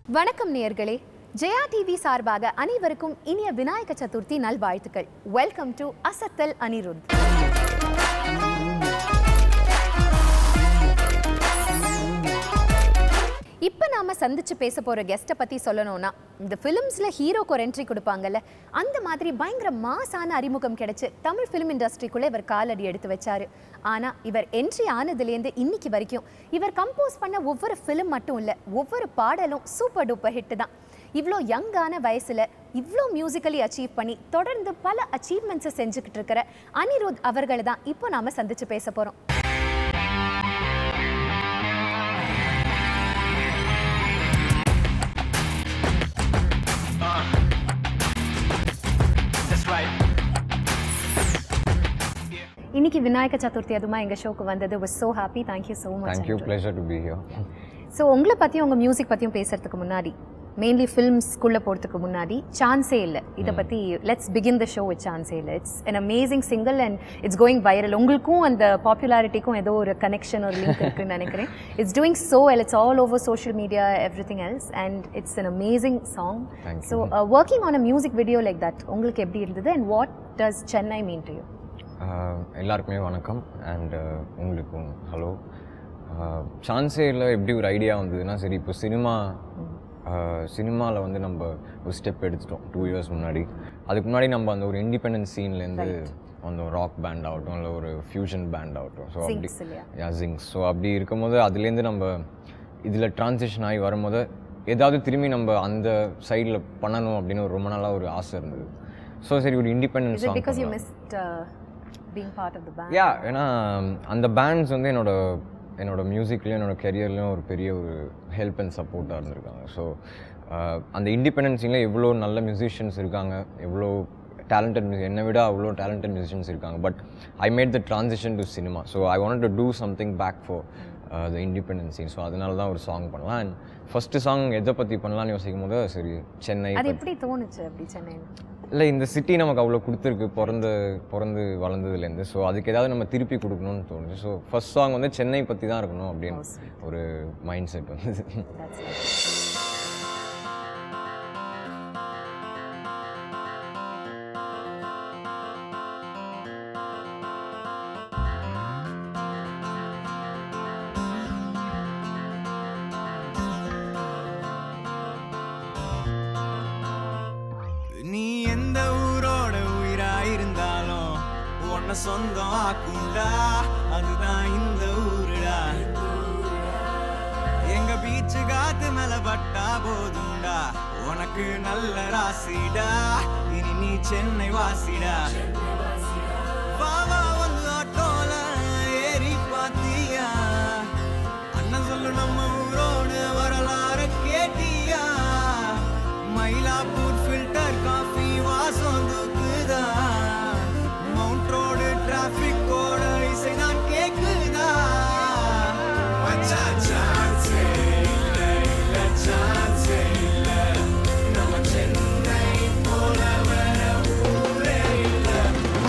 வணக்கம் நேயர்களே ஜெயா டிவி சார்பாக அனைவருக்கும் இனிய விநாயக சதுர்த்தி நல்வாழ்த்துக்கள் வெல்கம் டு அசத்தல் அனிருத் இப்போ நாம சந்திச்சு பேச போற கெஸ்ட்டை பத்தி சொல்லணும்னா இந்த ஃபிலிம்ஸ்ல ஹீரோக்கு ஒரு என்ட்ரி கொடுப்பாங்கல்ல அந்த மாதிரி பயங்கர மாசான அறிமுகம் கிடைச்சு தமிழ் ஃபிலிம் இண்டஸ்ட்ரிக்குள்ள இவர் காலடி எடுத்து வச்சாரு ஆனா இவர் என்ட்ரி ஆனதுலேருந்து இன்னைக்கு வரைக்கும் இவர் கம்போஸ் பண்ண ஒவ்வொரு ஃபிலிம் மட்டும் இல்ல ஒவ்வொரு பாடலும் சூப்பர் டூப்பர் ஹிட் தான் இவ்வளோ யங்கான வயசுல இவ்வளோ மியூசிக்கலி அச்சீவ் பண்ணி தொடர்ந்து பல அச்சீவ்மெண்ட்ஸை செஞ்சுக்கிட்டு இருக்கிற அனிருத் அவர்களை தான் இப்போ நாம சந்திச்சு பேச போறோம் That's right. இன்னைக்கு விநாயக சதுர்த்தி அதுமா எங்க ஷோக்கு வந்தது was so happy thank you so much thank you pleasure to be here so உங்களை பற்றியும் உங்கள் மியூசிக் பற்றியும் பேசுறதுக்கு முன்னாடி மெயின்லி ஃபிலிம்ஸ்குள்ளே போகிறதுக்கு முன்னாடி சான்ஸே இல்லை இதை பற்றி let's begin the show with சான்ஸே இல்லை it's an amazing single and it's going viral உங்களுக்கும் அந்த பாப்புலாரிட்டிக்கும் ஏதோ ஒரு கனெக்ஷன் ஒரு லிங்க் இருக்குன்னு நினைக்கிறேன் it's doing so well it's all over social media everything else and it's an amazing song Thank you. So working on a music video like that உங்களுக்கு எப்படி இருந்தது and what does Chennai mean to you எல்லாருக்குமே வணக்கம் and உங்களுக்கும் hello சான்ஸே இல்லை எப்படி ஒரு ஐடியா வந்ததுன்னா சரி இப்போ சினிமா சினிமாவில் வந்து நம்ம ஒரு ஸ்டெப் எடுத்துட்டோம் டூ இயர்ஸ் முன்னாடி அதுக்கு முன்னாடி நம்ம அந்த ஒரு இண்டிபெண்டன்ஸ் சீன்லேருந்து அந்த ராக் பேண்ட் ஆகட்டும் இல்லை ஒரு ஃபியூஷன் பேண்ட் ஆகட்டும் ஸோ அப்படி Sings இல்லையா? யா ஜிங்ஸ் ஸோ அப்படி இருக்கும்போது அதுலேருந்து நம்ம இதில் ட்ரான்சிஷன் ஆகி வரும்போது ஏதாவது திரும்பி நம்ம அந்த சைடில் பண்ணணும் அப்படின்னு ஒரு ரொம்ப நாளாக ஒரு ஆசை இருந்தது ஸோ சரி ஒரு independence is it song because you missed being part of the band yeah ஏன்னா அந்த பேண்ட்ஸ் வந்து என்னோட என்னோட மியூசிக்லேயும் என்னோட கெரியர்லேயும் ஒரு பெரிய ஒரு ஹெல்ப் அண்ட் சப்போர்ட்டாக இருந்திருக்காங்க ஸோ அந்த இண்டிபெண்டன்ஸில் எவ்வளோ நல்ல மியூசிஷியன்ஸ் இருக்காங்க எவ்வளோ டேலண்டட் மியூசிக் என்னை விட அவ்வளோ டேலண்டட் மியூசிஷியன்ஸ் இருக்காங்க but I made the transition to cinema so I want to do something back for the independence so அதனால தான் ஒரு சாங் பண்ணலாம் அண்ட் ஃபஸ்ட்டு சாங் எதை பற்றி பண்ணலாம்னு யோசிக்கும் போது சரி சென்னை அது எப்படி தோணுச்சு அப்படி சென்னை இல்லை இந்த சிட்டி நமக்கு அவ்வளோ கொடுத்துருக்கு பிறந்த பிறந்து வளர்ந்ததுலேருந்து ஸோ அதுக்கு ஏதாவது நம்ம திருப்பி கொடுக்கணும்னு தோணுச்சு ஸோ ஃபர்ஸ்ட் சாங் வந்து சென்னை பற்றி தான் இருக்கணும் அப்படின்னு ஒரு மைண்ட் செட் வந்தது That's nice. நீ எந்த ஊரோட உயிராயிருந்தாலும் உன்னை சொந்தம் ஆக்குண்டா அதுதான் இந்த ஊருடா எங்க பீச்சு காத்து மேல பட்டா போதும்டா உனக்கு நல்ல ராசிடா இனி நீ சென்னை வாசிடா வா, வா, வந்து ஆட்டோல ஏறி பாத்தியா அண்ணன் சொல்லு நம்ம ஊரோட வரலாறு கேட்டியா மயிலாப்பூர் ஃபில்டர் காஃபி வாசம் தூக்குதா மவுண்ட் ரோடு டிராஃபிக்கோட இசை நான் கேக்குதா மச்சா சான்ஸே இல்ல இல்ல சான்ஸே இல்ல நம்ம சென்னை போல வேற ஊரே இல்ல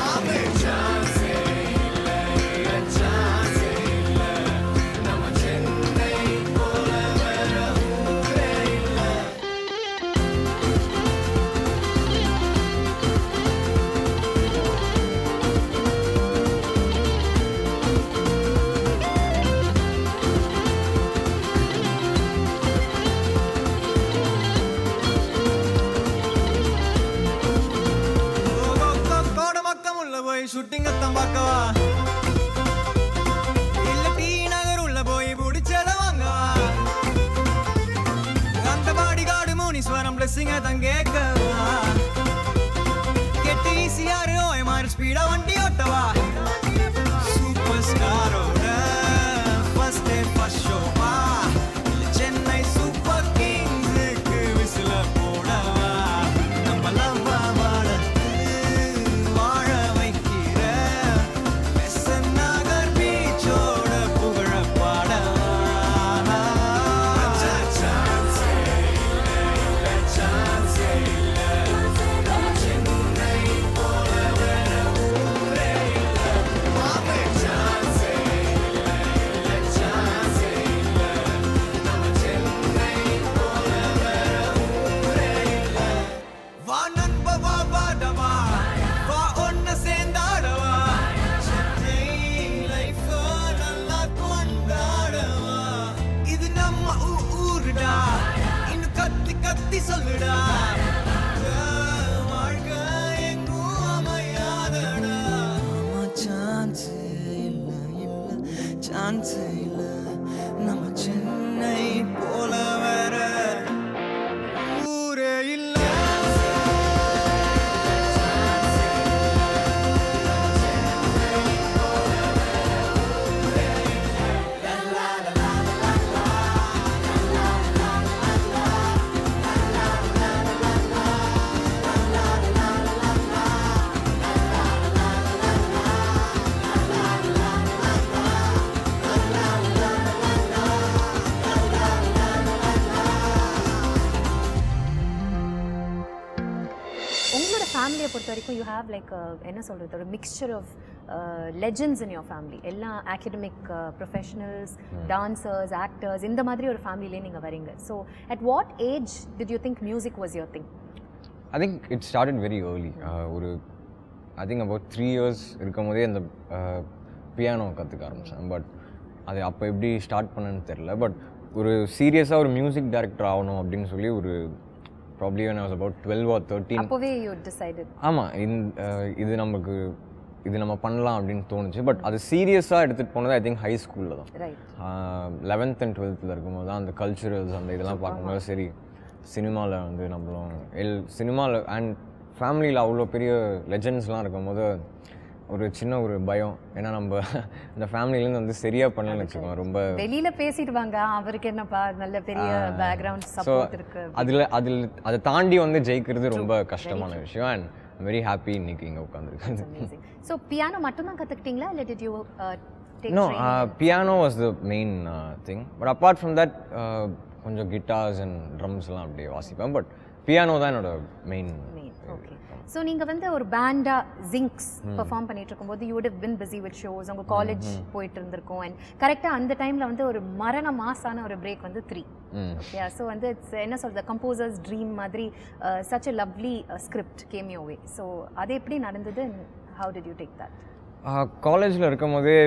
சான்ஸ் இல்ல நம்ம சென்னை போல வேற ஊரே இல்ல உங்களோட ஃபேமிலியை பொறுத்த வரைக்கும் யூ ஹேவ் லைக் என்ன சொல்கிறது ஒரு mixture of legends in your family எல்லாம் அகடமிக் ப்ரொஃபஷனல்ஸ் டான்சர்ஸ் ஆக்டர்ஸ் இந்த மாதிரி ஒரு ஃபேமிலிலே நீங்கள் வரீங்க so at what age did you think music was your thing I think it started very early ஒரு I think about three years இருக்கும் போதே அந்த பியானோ கற்றுக்க ஆரம்பித்தேன் பட் அது அப்போ எப்படி ஸ்டார்ட் பண்ணேன்னு தெரில பட் ஒரு சீரியஸாக ஒரு மியூசிக் டைரக்டர் ஆகணும் அப்படின்னு சொல்லி ஒரு probably when I was about twelve or thirteen அப்போவே யூ டிசைடட் ஆமாம் இந்த இது நமக்கு இது நம்ம பண்ணலாம் அப்படின்னு தோணுச்சு பட் அது சீரியஸாக எடுத்துகிட்டு போனது ஐ திங்க் ஹை ஸ்கூலில் தான் ரைட் லெவன்த் அண்ட் டுவெல்த்தில் இருக்கும்போது தான் அந்த கல்ச்சுரல்ஸ் அந்த இதெல்லாம் பார்க்கும்போது சரி சினிமாவில் வந்து நம்மளும் எல் சினிமாவில் அண்ட் ஃபேமிலியில் அவ்வளோ பெரிய லெஜெண்ட்ஸ்லாம் இருக்கும்போது ஒரு சின்ன ஒரு பயம் ஏன்னா நம்ம அந்த ஃபேமிலிலேருந்து வந்து சரியாக பண்ணலன்னு வச்சுக்கோங்க ரொம்ப வெளியில பேசிடுவாங்க அவருக்கு என்னப்பா நல்ல பெரிய பேக்ரவுண்ட் ஸோ சப்போர்ட் இருக்கு அதில் அதில் அதை தாண்டி வந்து ஜெயிக்கிறது ரொம்ப கஷ்டமான விஷயம் அண்ட் வெரி ஹாப்பி இன்னைக்கு இங்கே உட்காந்துருக்காங்க அமேசிங் ஸோ பியானோ மட்டும் தான் கற்றுக்கிட்டீங்களா இல்லை did you take no piano was the main thing but apart from that கொஞ்சம் கிட்டார்ஸ் அண்ட் ட்ரம்ஸ்லாம் அப்படியே வாசிப்பேன் பட் பியானோ தான் என்னோட மெயின் மெயின் ஓகே ஸோ நீங்கள் வந்து ஒரு பேண்டா ஜிங்க்ஸ் பெர்ஃபார்ம் பண்ணிட்டு இருக்கும்போது you would have been busy with shows உங்கள் காலேஜ் போயிட்டு இருந்திருக்கும் அண்ட் கரெக்டாக அந்த டைமில் வந்து ஒரு மரண மாசான ஒரு பிரேக் வந்து த்ரீ ம் யா ஸோ வந்து இட்ஸ் என்ன சொல்கிறது கம்போசர்ஸ் ட்ரீம் மாதிரி such a lovely script came your way so அது எப்படி நடந்தது how did you take that காலேஜில் இருக்கும் போதே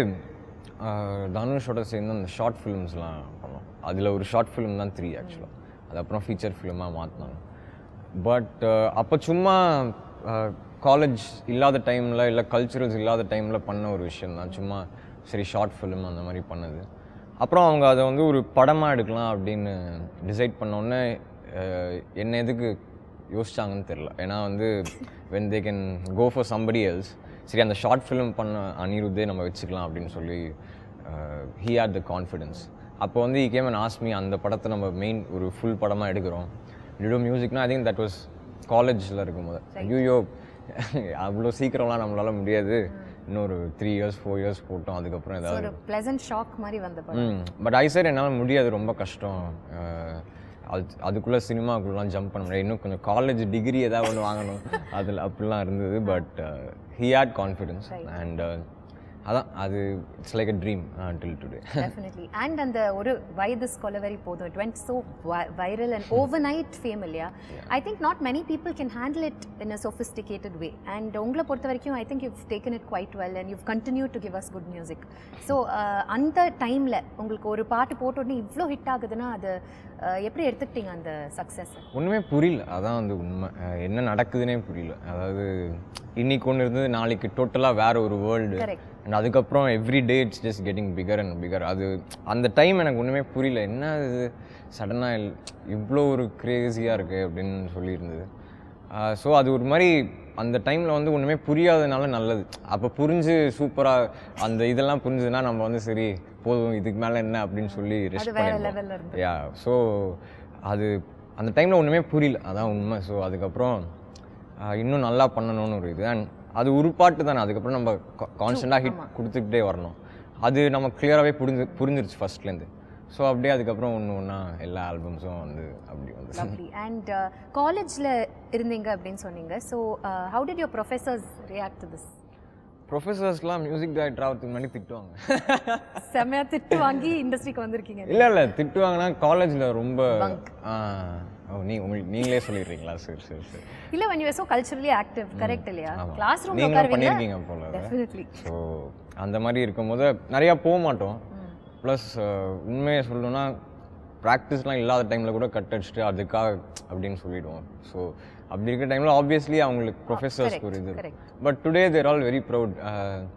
தனுஷோட சேர்ந்து அந்த ஷார்ட் ஃபிலிம்ஸ்லாம் பண்ணோம் அதில் ஒரு ஷார்ட் ஃபிலிம் தான் த்ரீ ஆக்சுவலாக அது அப்புறம் ஃபீச்சர் ஃபிலிமாக மாற்றினாங்க பட் அப்போ சும்மா காலேஜ் இல்லாத டைமில் இல்லை கல்ச்சுரல்ஸ் இல்லாத டைமில் பண்ண ஒரு விஷயம் தான் சும்மா சரி ஷார்ட் ஃபிலிம் அந்த மாதிரி பண்ணது அப்புறம் அவங்க அதை வந்து ஒரு படமாக எடுக்கலாம் அப்படின்னு டிசைட் பண்ணோன்னே என்ன எதுக்கு யோசிச்சாங்கன்னு தெரில ஏன்னா வந்து when they can go for somebody else சரி அந்த ஷார்ட் ஃபிலிம் பண்ண அனிருத்தே நம்ம வச்சுக்கலாம் அப்படின்னு சொல்லி ஹீ ஹேட் த கான்ஃபிடென்ஸ் அப்போ வந்து ஈ கேம் அண்ட் ஆஸ்மி அந்த படத்தை நம்ம மெயின் ஒரு ஃபுல் படமாக எடுக்கிறோம் லிடோ மியூசிக்னா ஐ திங்க் தட் வாஸ் காலேஜில் இருக்கும்போது ஐயோ அவ்வளோ சீக்கிரம்லாம் நம்மளால முடியாது இன்னொரு த்ரீ இயர்ஸ் ஃபோர் இயர்ஸ் போட்டோம் அதுக்கப்புறம் ஏதாவது ஒரு ப்ளசன்ட் ஷாக் மாதிரி வந்த படம் ம் பட் ஐ சார் என்னால் முடியாது ரொம்ப கஷ்டம் அஹ், அது அதுக்குள்ளே சினிமாக்குள்ளலாம் ஜம்ப் பண்ண முடியாது இன்னும் கொஞ்சம் காலேஜ் டிகிரி ஏதாவது ஒன்று வாங்கணும் அதில் அப்படிலாம் இருந்தது but he had confidence and அதான் அது it's like a dream till today definitely and அந்த ஒரு வயதுஸ் கொலவெரி போதும் it went so viral and overnight fame இல்லையா I think not many people can handle it in a sophisticated way and உங்களை பொறுத்த வரைக்கும் I think you've taken it quite well and you've continue to give us good music so அந்த டைமில் உங்களுக்கு ஒரு பாட்டு போட்ட உடனே இவ்வளோ ஹிட் ஆகுதுன்னா அது uh, எப்படி எடுத்துக்கிட்டீங்க அந்த சக்ஸஸ் ஒன்றுமே புரியல அதான் வந்து உண்மை அஹ், என்ன நடக்குதுன்னே புரியல அதாவது இன்னைக்கு ஒன்று இருந்தது நாளைக்கு டோட்டலாக வேற ஒரு வேர்ல்டு Correct. அண்ட் அதுக்கப்புறம் every day it's just getting bigger and bigger அது அந்த டைம் எனக்கு ஒன்றுமே புரியல என்ன இது சடனாக இவ்வளோ ஒரு க்ரேஸியாக இருக்குது அப்படின்னு சொல்லியிருந்தது ஸோ அது ஒரு மாதிரி அந்த டைமில் வந்து ஒன்றுமே புரியாதனால நல்லது அப்போ புரிஞ்சு சூப்பராக அந்த இதெல்லாம் புரிஞ்சுதுன்னா நம்ம வந்து சரி போதும் இதுக்கு மேலே என்ன அப்படின்னு சொல்லி ரெஸ்ட் வேற பண்ணிடுவோம் level ல இருந்து. யா ஸோ அது அந்த டைமில் ஒன்றுமே புரியல அதான் உண்மை ஸோ அதுக்கப்புறம் ஆஹ், இன்னும் நல்லா பண்ணணும்னு ஒரு இது அண்ட் அது உருப்பாட்டு தானே அதுக்கப்புறம் நம்ம கான்ஸ்டண்ட்டாக ஹிட் கொடுத்துக்கிட்டே வரணும் அது நம்ம கிளியராகவே புரிஞ்சு புரிஞ்சிருச்சு ஃபர்ஸ்ட்லேருந்து ஸோ அப்படியே அதுக்கப்புறம் ஒன்று ஒன்றா எல்லா ஆல்பம்ஸும் வந்து அப்படி வந்து லவ்லி அண்ட் காலேஜில் இருந்தீங்க அப்படின்னு சொன்னீங்க so how did your professors react to this ப்ரொஃபஸர்ஸ்லாம் மியூசிக் டைரக்டர் ஆகிறதுக்கு முன்னாடி திட்டுவாங்க செம்மையா திட்டு வாங்கி இண்டஸ்ட்ரிக்கு வந்திருக்கீங்க இல்லை இல்லை திட்டுவாங்கன்னா காலேஜில் ரொம்ப ஆ, ஓ நீ உங்களுக்கு நீங்களே சொல்லிடுறீங்களா சரி சரி சரி இல்ல when you were so culturally active correct இல்லையா ஆமா. கிளாஸ் ரூம்ல நீங்களும் உட்காருவீங்க பண்ணியிருக்கீங்க போல அதை. டெஃபினெட்லி ஸோ அந்த மாதிரி இருக்கும்போது நிறையா போக மாட்டோம் ப்ளஸ் உண்மையை சொல்லணும்னா ப்ராக்டிஸ்லாம் இல்லாத டைமில் கூட கட் அடிச்சுட்டு அதுக்காக அப்படின்னு சொல்லிடுவோம் ஸோ அப்படி இருக்கிற டைமில் ஆப்வியஸ்லி அவங்களுக்கு ப்ரொஃபஸர்ஸ்க்கு ஒரு இது correct. But today they're all very proud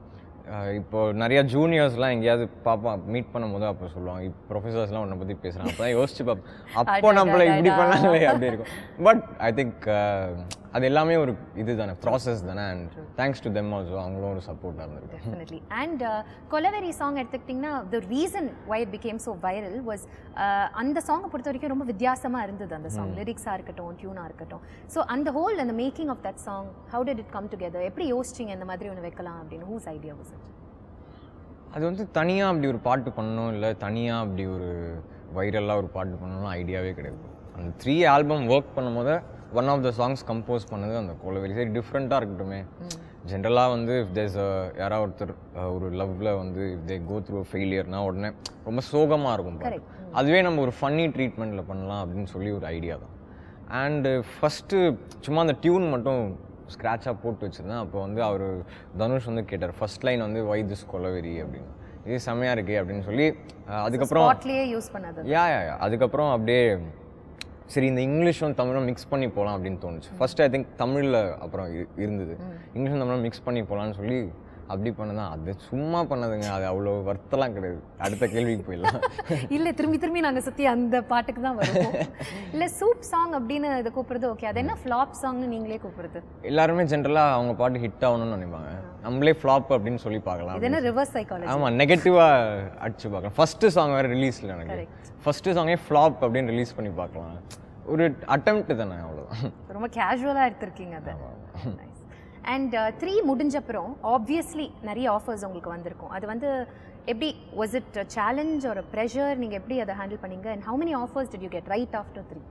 இப்போ நிறைய ஜூனியர்ஸ்லாம் எங்கேயாவது பாப்பா மீட் பண்ணும்போது அப்போ சொல்லுவாங்க இப்போ ப்ரொஃபஸர்ஸ்லாம் உன்னை பற்றி பேசுகிறாங்க அப்போ தான் யோசிச்சு பார்ப்போம் அப்போ நம்மளை இப்படி பண்ணாங்களே அப்படி இருக்கும் பட் ஐ திங்க் அது எல்லாமே ஒரு இது தானே ப்ராசஸ் தானே and thanks to them also அவங்களும் ஒரு சப்போர்ட்டாக இருந்திருக்கு டெஃபினெட்லி அண்ட் கொலவெரி சாங் எடுத்துக்கிட்டிங்கன்னா the reason why it became so viral was அந்த சாங்கை பொறுத்த வரைக்கும் ரொம்ப வித்தியாசமாக இருந்தது அந்த சாங் லிரிக்ஸாக இருக்கட்டும் டியூனாக இருக்கட்டும் ஸோ அந்த ஹோல் அந்த making of that song how did it come together எப்படி யோசிச்சிங்க இந்த மாதிரி ஒன்று வைக்கலாம் அப்படின்னு ஹூஸ் ஐடியா வாஸ் இட் அது வந்து தனியாக அப்படி ஒரு பாட்டு பண்ணணும் இல்லை தனியாக அப்படி ஒரு வைரலாக ஒரு பாட்டு பண்ணணும்னு ஐடியாவே கிடையாது அந்த த்ரீ ஆல்பம் ஒர்க் பண்ணும்போது one of the songs compose பண்ணது அந்த கோலவெரி சரி டிஃப்ரெண்ட்டாக இருக்கட்டுமே ஜென்ரலாக வந்து இஃப் தேஸ் யாராவது ஒருத்தர் uh, ஒரு லவ்வில் வந்து இஃப் தே கோ த்ரூ ஃபெயிலியர்னா உடனே ரொம்ப சோகமாக இருக்கும் பாட்டு. Correct. அதுவே நம்ம ஒரு ஃபன்னி ட்ரீட்மெண்ட்டில் பண்ணலாம் அப்படின்னு சொல்லி ஒரு ஐடியா தான் அண்டு ஃபஸ்ட்டு சும்மா அந்த டியூன் மட்டும் ஸ்க்ராட்சாக போட்டு வச்சுருந்தேன் அப்போ வந்து அவர் தனுஷ் வந்து கேட்டார் ஃபர்ஸ்ட் லைன் வந்து வை திஸ் கொலவெரி அப்படின்னு இது செம்மையாக இருக்கே அப்படின்னு சொல்லி அஹ், அதுக்கப்புறம் ஸ்பாட்லேயே யூஸ் பண்ணது யா யா யா அதுக்கப்புறம் அப்படியே சரி இந்த இங்கிலீஷும் தமிழும் மிக்ஸ் பண்ணி போகலாம் அப்படின்னு தோணுச்சு ஃபர்ஸ்ட் ஐ திங்க் தமிழில் அப்புறம் இரு- இருந்தது இங்கிலீஷும் தமிழும் மிக்ஸ் பண்ணி போகலான்னு சொல்லி அப்படி பண்ணதான் அது சும்மா பண்ணதுங்க அது அவ்வளோ வருத்தலாம் கிடையாது அடுத்த கேள்விக்கு போயிடலாம் இல்லை திரும்பி திரும்பி நாங்கள் சுற்றி அந்த பாட்டுக்கு தான் வருவோம் இல்லை சூப் சாங் அப்படின்னு இதை கூப்பிடுறது ஓகே அது என்ன ஃப்ளாப் சாங்னு நீங்களே கூப்பிடுறது எல்லாருமே ஜென்ரலாக அவங்க பாட்டு ஹிட் ஆகணும்னு நினைப்பாங்க நம்மளே ஃப்ளாப் அப்படின்னு சொல்லி பார்க்கலாம் இது என்ன ரிவர்ஸ் சைக்காலஜி ஆமாம் நெகட்டிவாக அடிச்சு பார்க்கலாம் ஃபஸ்ட்டு சாங் வேறு ரிலீஸில் எனக்கு ஃபஸ்ட்டு சாங்கே ஃப்ளாப் அப்படின்னு ரிலீஸ் பண்ணி பார்க்கலாம் ஒரு அட்டெம்ப்ட் தானே அவ்வளோதான் ரொம்ப கேஷுவலாக எடுத்திருக்கீங்க அதை நைஸ் அண்ட் த்ரீ முடிஞ்சப்புறம் ஆப்வியஸ்லி நிறைய ஆஃபர்ஸ் உங்களுக்கு வந்திருக்கும் அது வந்து எப்படி வாஸ் இட் சேலஞ்ச் ஒரு ப்ரெஷர் நீங்கள் எப்படி அதை ஹேண்டில் பண்ணீங்க and how many offers did you get right after three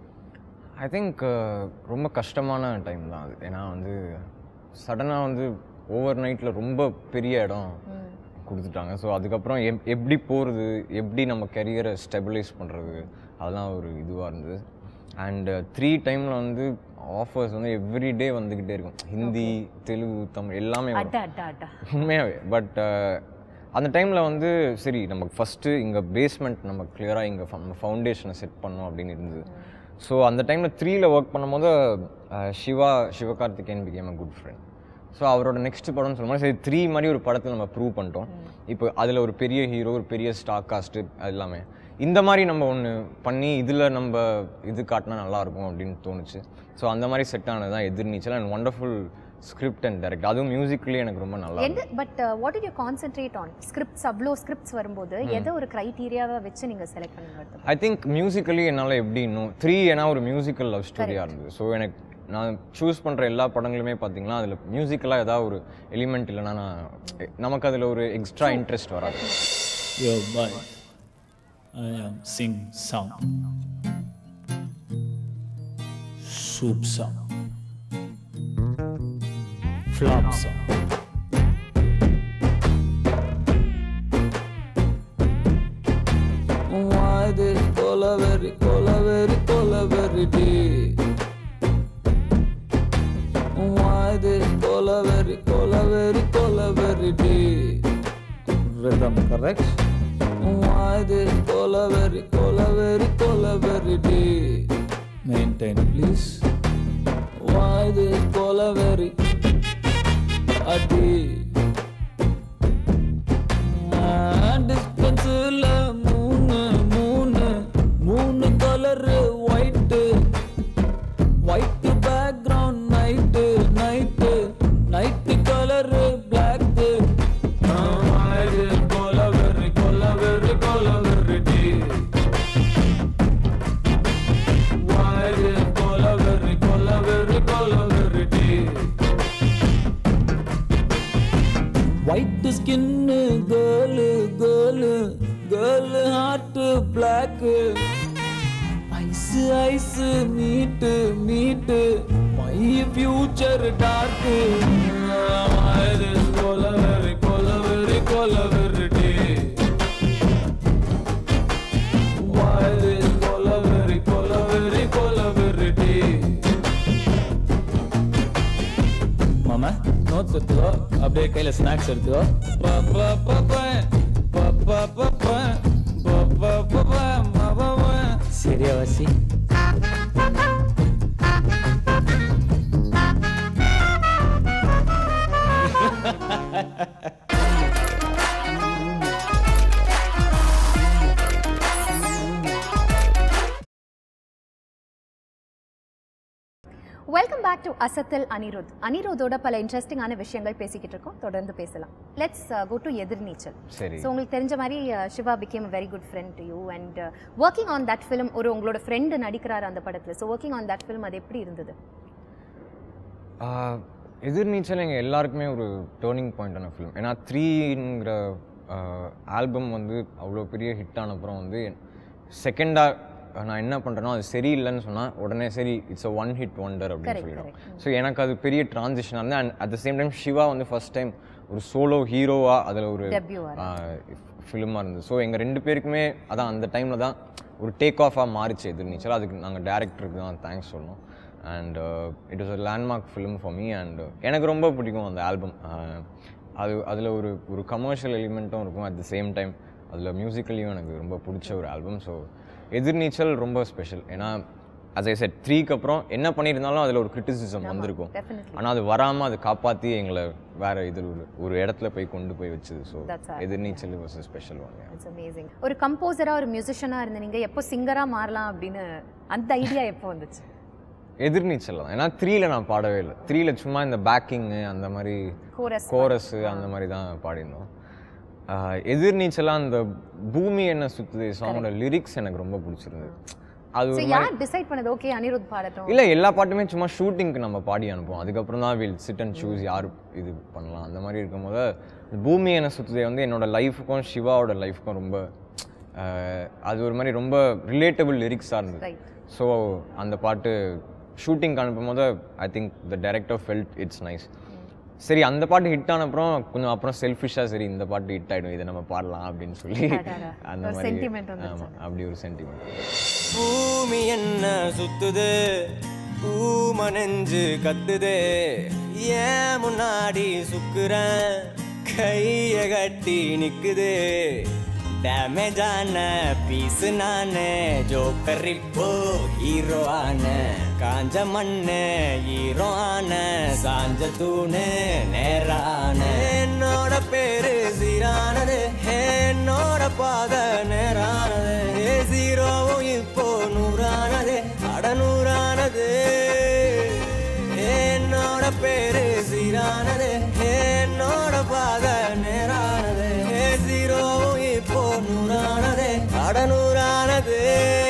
I think ரொம்ப கஷ்டமான டைம் தான் அது ஏன்னா வந்து சடனாக வந்து ஓவர் நைட்டில் ரொம்ப பெரிய இடம் கொடுத்துட்டாங்க ஸோ அதுக்கப்புறம் எப் எப்படி போகிறது எப்படி நம்ம கெரியரை ஸ்டெபிலைஸ் பண்ணுறது அதெல்லாம் ஒரு இதுவாக இருந்தது அண்ட் த்ரீ டைமில் வந்து ஆஃபர்ஸ் வந்து எவ்ரி டே வந்துக்கிட்டே இருக்கும் ஹிந்தி தெலுங்கு தமிழ் எல்லாமே வரும் அட்டா அட்டா அட்டா உண்மையாகவே பட் அந்த டைமில் வந்து சரி நமக்கு ஃபஸ்ட்டு இங்கே பேஸ்மெண்ட் நம்ம கிளியராக இங்கே ஃபவுண்டேஷனை செட் பண்ணோம் அப்படின்னு இருந்தது ஸோ அந்த டைமில் த்ரீயில் ஒர்க் பண்ணும்போது ah, Siva Sivakarthikeyan became a good friend so அவரோட நெக்ஸ்ட் படம்னு சொல்லும்போது சரி த்ரீ மாதிரி ஒரு படத்தில் நம்ம ப்ரூவ் பண்ணிட்டோம் இப்போ அதில் ஒரு பெரிய ஹீரோ ஒரு பெரிய ஸ்டாக் காஸ்ட்டு அது எல்லாமே இந்த மாதிரி நம்ம ஒன்று பண்ணி இதில் நம்ம இது காட்டினா நல்லாயிருக்கும் அப்படின்னு தோணுச்சு ஸோ அந்த மாதிரி செட் ஆனது தான் Ethirneechal and wonderful script and direct அதுவும் மியூசிக்லேயே எனக்கு ரொம்ப நல்லா எந்த but what it you concentrate on scripts அவ்வளோ ஸ்கிரிப்ட்ஸ் வரும்போது எதை ஒரு க்ரைட்டீரியாவை வச்சு நீங்கள் செலக்ட் பண்ணுங்க ஐ திங்க் மியூசிக்கலி என்னால் எப்படி இன்னும் த்ரீ ஏன்னா ஒரு மியூசிக்கல் லவ் ஸ்டோரியாக இருந்தது ஸோ எனக்கு நான் சூஸ் பண்ணுற எல்லா படங்களுமே பார்த்தீங்கன்னா அதில் மியூசிக்கலாக ஏதாவது ஒரு எலிமெண்ட் இல்லைன்னா நான் நமக்கு அதில் ஒரு எக்ஸ்ட்ரா இன்ட்ரெஸ்ட் வராது Yo, bye. I am sing song. Soup song. Flop song. Why this Colaveri, Colaveri, Colaveri tea? Why this Colaveri, Colaveri, Colaveri tea? Rhythm correct? Why this Colaveri, Colaveri, Colaveri tea? Maintain please. Why this Colaveri? A tea. டிஸ்பென்ஸில் மூணு மூணு மூணு colour white white background night night night colour black கொலவெறி கொலவெறி கொலவெறி டீ கொலவெறி கொலவெறி கொலவெறி டீ white skin girl girl girl heart black eyes eyes meet meet my future dark கொலவெறி கொலவெறி கொலவெறி டே கொலவெறி கொலவெறி கொலவெறி டே மாமா நோட்ஸ் எடுத்துக்கோ அப்படியே கையில் ஸ்நாக்ஸ் எடுத்துக்கோ சரியா வாசி welcome back to Asathal Anirudh அனிருத்தோட பல இன்ட்ரெஸ்டிங்கான விஷயங்கள் பேசிக்கிட்டு இருக்கோம் தொடர்ந்து பேசலாம் லெட்ஸ் கோ டு எதிர்நீச்சல் சரி ஸோ உங்களுக்கு தெரிஞ்ச மாதிரி uh, Siva became a very good friend to you and working on that film ஒரு உங்களோட ஃப்ரெண்டு நடிக்கிறார் அந்த படத்தில் so working on that film அது எப்படி இருந்தது ஆஹ் எதிர்நீச்சல் எங்கள் எல்லாருக்குமே ஒரு டேர்னிங் பாயிண்டான ஃபிலிம் ஏன்னா த்ரீங்கிற ஆல்பம் வந்து அவ்வளோ பெரிய ஹிட் ஆன அப்புறம் வந்து செகண்டாக நான் என்ன பண்ணுறேனோ அது சரியில்லைன்னு சொன்னால் உடனே சரி it's a one hit wonder அப்படின்னு Correct, சொல்லிடும் correct. ஸோ எனக்கு அது பெரிய ட்ரான்சிஷனாக இருந்தது and at the same time Siva வந்து ஃபர்ஸ்ட் டைம் ஒரு சோலோ ஹீரோவாக அதில் ஒரு Debut ஆ ஃபிலிமாக இருந்தது ஸோ எங்கள் ரெண்டு பேருக்குமே அதான் அந்த டைமில் தான் ஒரு டேக் ஆஃபாக மாறிச்சு எதிர்நீச்சல் அதுக்கு நாங்கள் டேரக்டருக்கு தான் தேங்க்ஸ் சொல்லணும் and it was a landmark film for me and எனக்கு ரொம்ப பிடிக்கும் அந்த ஆல்பம் அது அதில் ஒரு ஒரு கமர்ஷியல் எலிமெண்ட்டும் இருக்கும் அட் த சேம் டைம் அதில் மியூசிக்கலியும் எனக்கு ரொம்ப பிடிச்ச ஒரு ஆல்பம் ஸோ எதிர்நீச்சல் ரொம்ப ஸ்பெஷல் ஏன்னா as I said த்ரீக்கு அப்புறம் என்ன பண்ணியிருந்தாலும் அதில் ஒரு கிரிட்டிசிசம் வந்திருக்கும் definitely. ஆனால் அது வராமல் அது காப்பாற்றி எங்களை வேற இதில் ஒரு ஒரு இடத்துல போய் கொண்டு போய் வச்சுது so That's all. Ethirneechal was special one it's amazing ஒரு கம்போசராக ஒரு மியூசிஷியனாக இருந்த நீங்கள் எப்போ சிங்கராக மாறலாம் அப்படின்னு அந்த ஐடியா எப்போ வந்துச்சு எதிர்நீச்சல் தான் ஏன்னா த்ரீல நான் பாடவே இல்லை த்ரீல சும்மா இந்த பேக்கிங்கு அந்த மாதிரி கோரஸ் கோரஸு அந்த மாதிரி தான் பாடியிருந்தோம் ஆஹ் எதிர்நீச்சலாக அந்த பூமி என்ன சுத்துது சாங்கோட லிரிக்ஸ் எனக்கு ரொம்ப பிடிச்சிருந்தது அது ஸோ ஒரு யார் டிசைட் பண்ணது ஓகே அனிருத் பாடட்டும் இல்லை எல்லா பாட்டுமே சும்மா ஷூட்டிங்க்கு நம்ம பாடி அனுப்புவோம் அதுக்கப்புறம் தான் வில் சிட் அண்ட் சூஸ் யார் இது பண்ணலாம் அந்த மாதிரி இருக்கும்போது பூமி என்ன சுத்துதே வந்து என்னோட லைஃபுக்கும் சிவாவோட லைஃபுக்கும் ரொம்ப ஆஹ் அது ஒரு மாதிரி ரொம்ப ரிலேட்டபிள் லிரிக்ஸாக இருந்தது ரைட் ஸோ அந்த பாட்டு ஷூட்டிங்க்கு அனுப்பும்போது I think the director felt it's nice சரி அந்த பாட்டு ஹிட் ஆன அப்புறம் கொஞ்சம் அப்புறம் செல்ஃபிஷாக சரி இந்த பாட்டு ஹிட் ஆகிடும் இதை நம்ம பாடலாம் அப்படின்னு சொல்லி அடடா. அந்த ஒரு மாதிரி sentiment வந்துருச்சு. ஆமாம் அப்படி ஒரு சென்டிமெண்ட் பூமி என்ன சுத்துது பூம நெஞ்சு கத்துதே ஏன் முன்னாடி சுக்குறேன் கைய கட்டி நிக்குதே டேமேஜான பீஸ் நானே ஜோக்கர் இப்போ ஹீரோ ஆன காஞ்ச மண்ணு ஹீரோ ஆன சாஞ்ச தூணு நேரான என்னோட பேரு சீரானது என்னோட பாத நேரானது ஏ ஜீரோவும் இப்போ நூறானது அட நூறானது என்னோட பேரு சீரானது என்னோட பாத நேரானது ஏ ஜீரோவும் இப்போ நூறானது அட நூறானது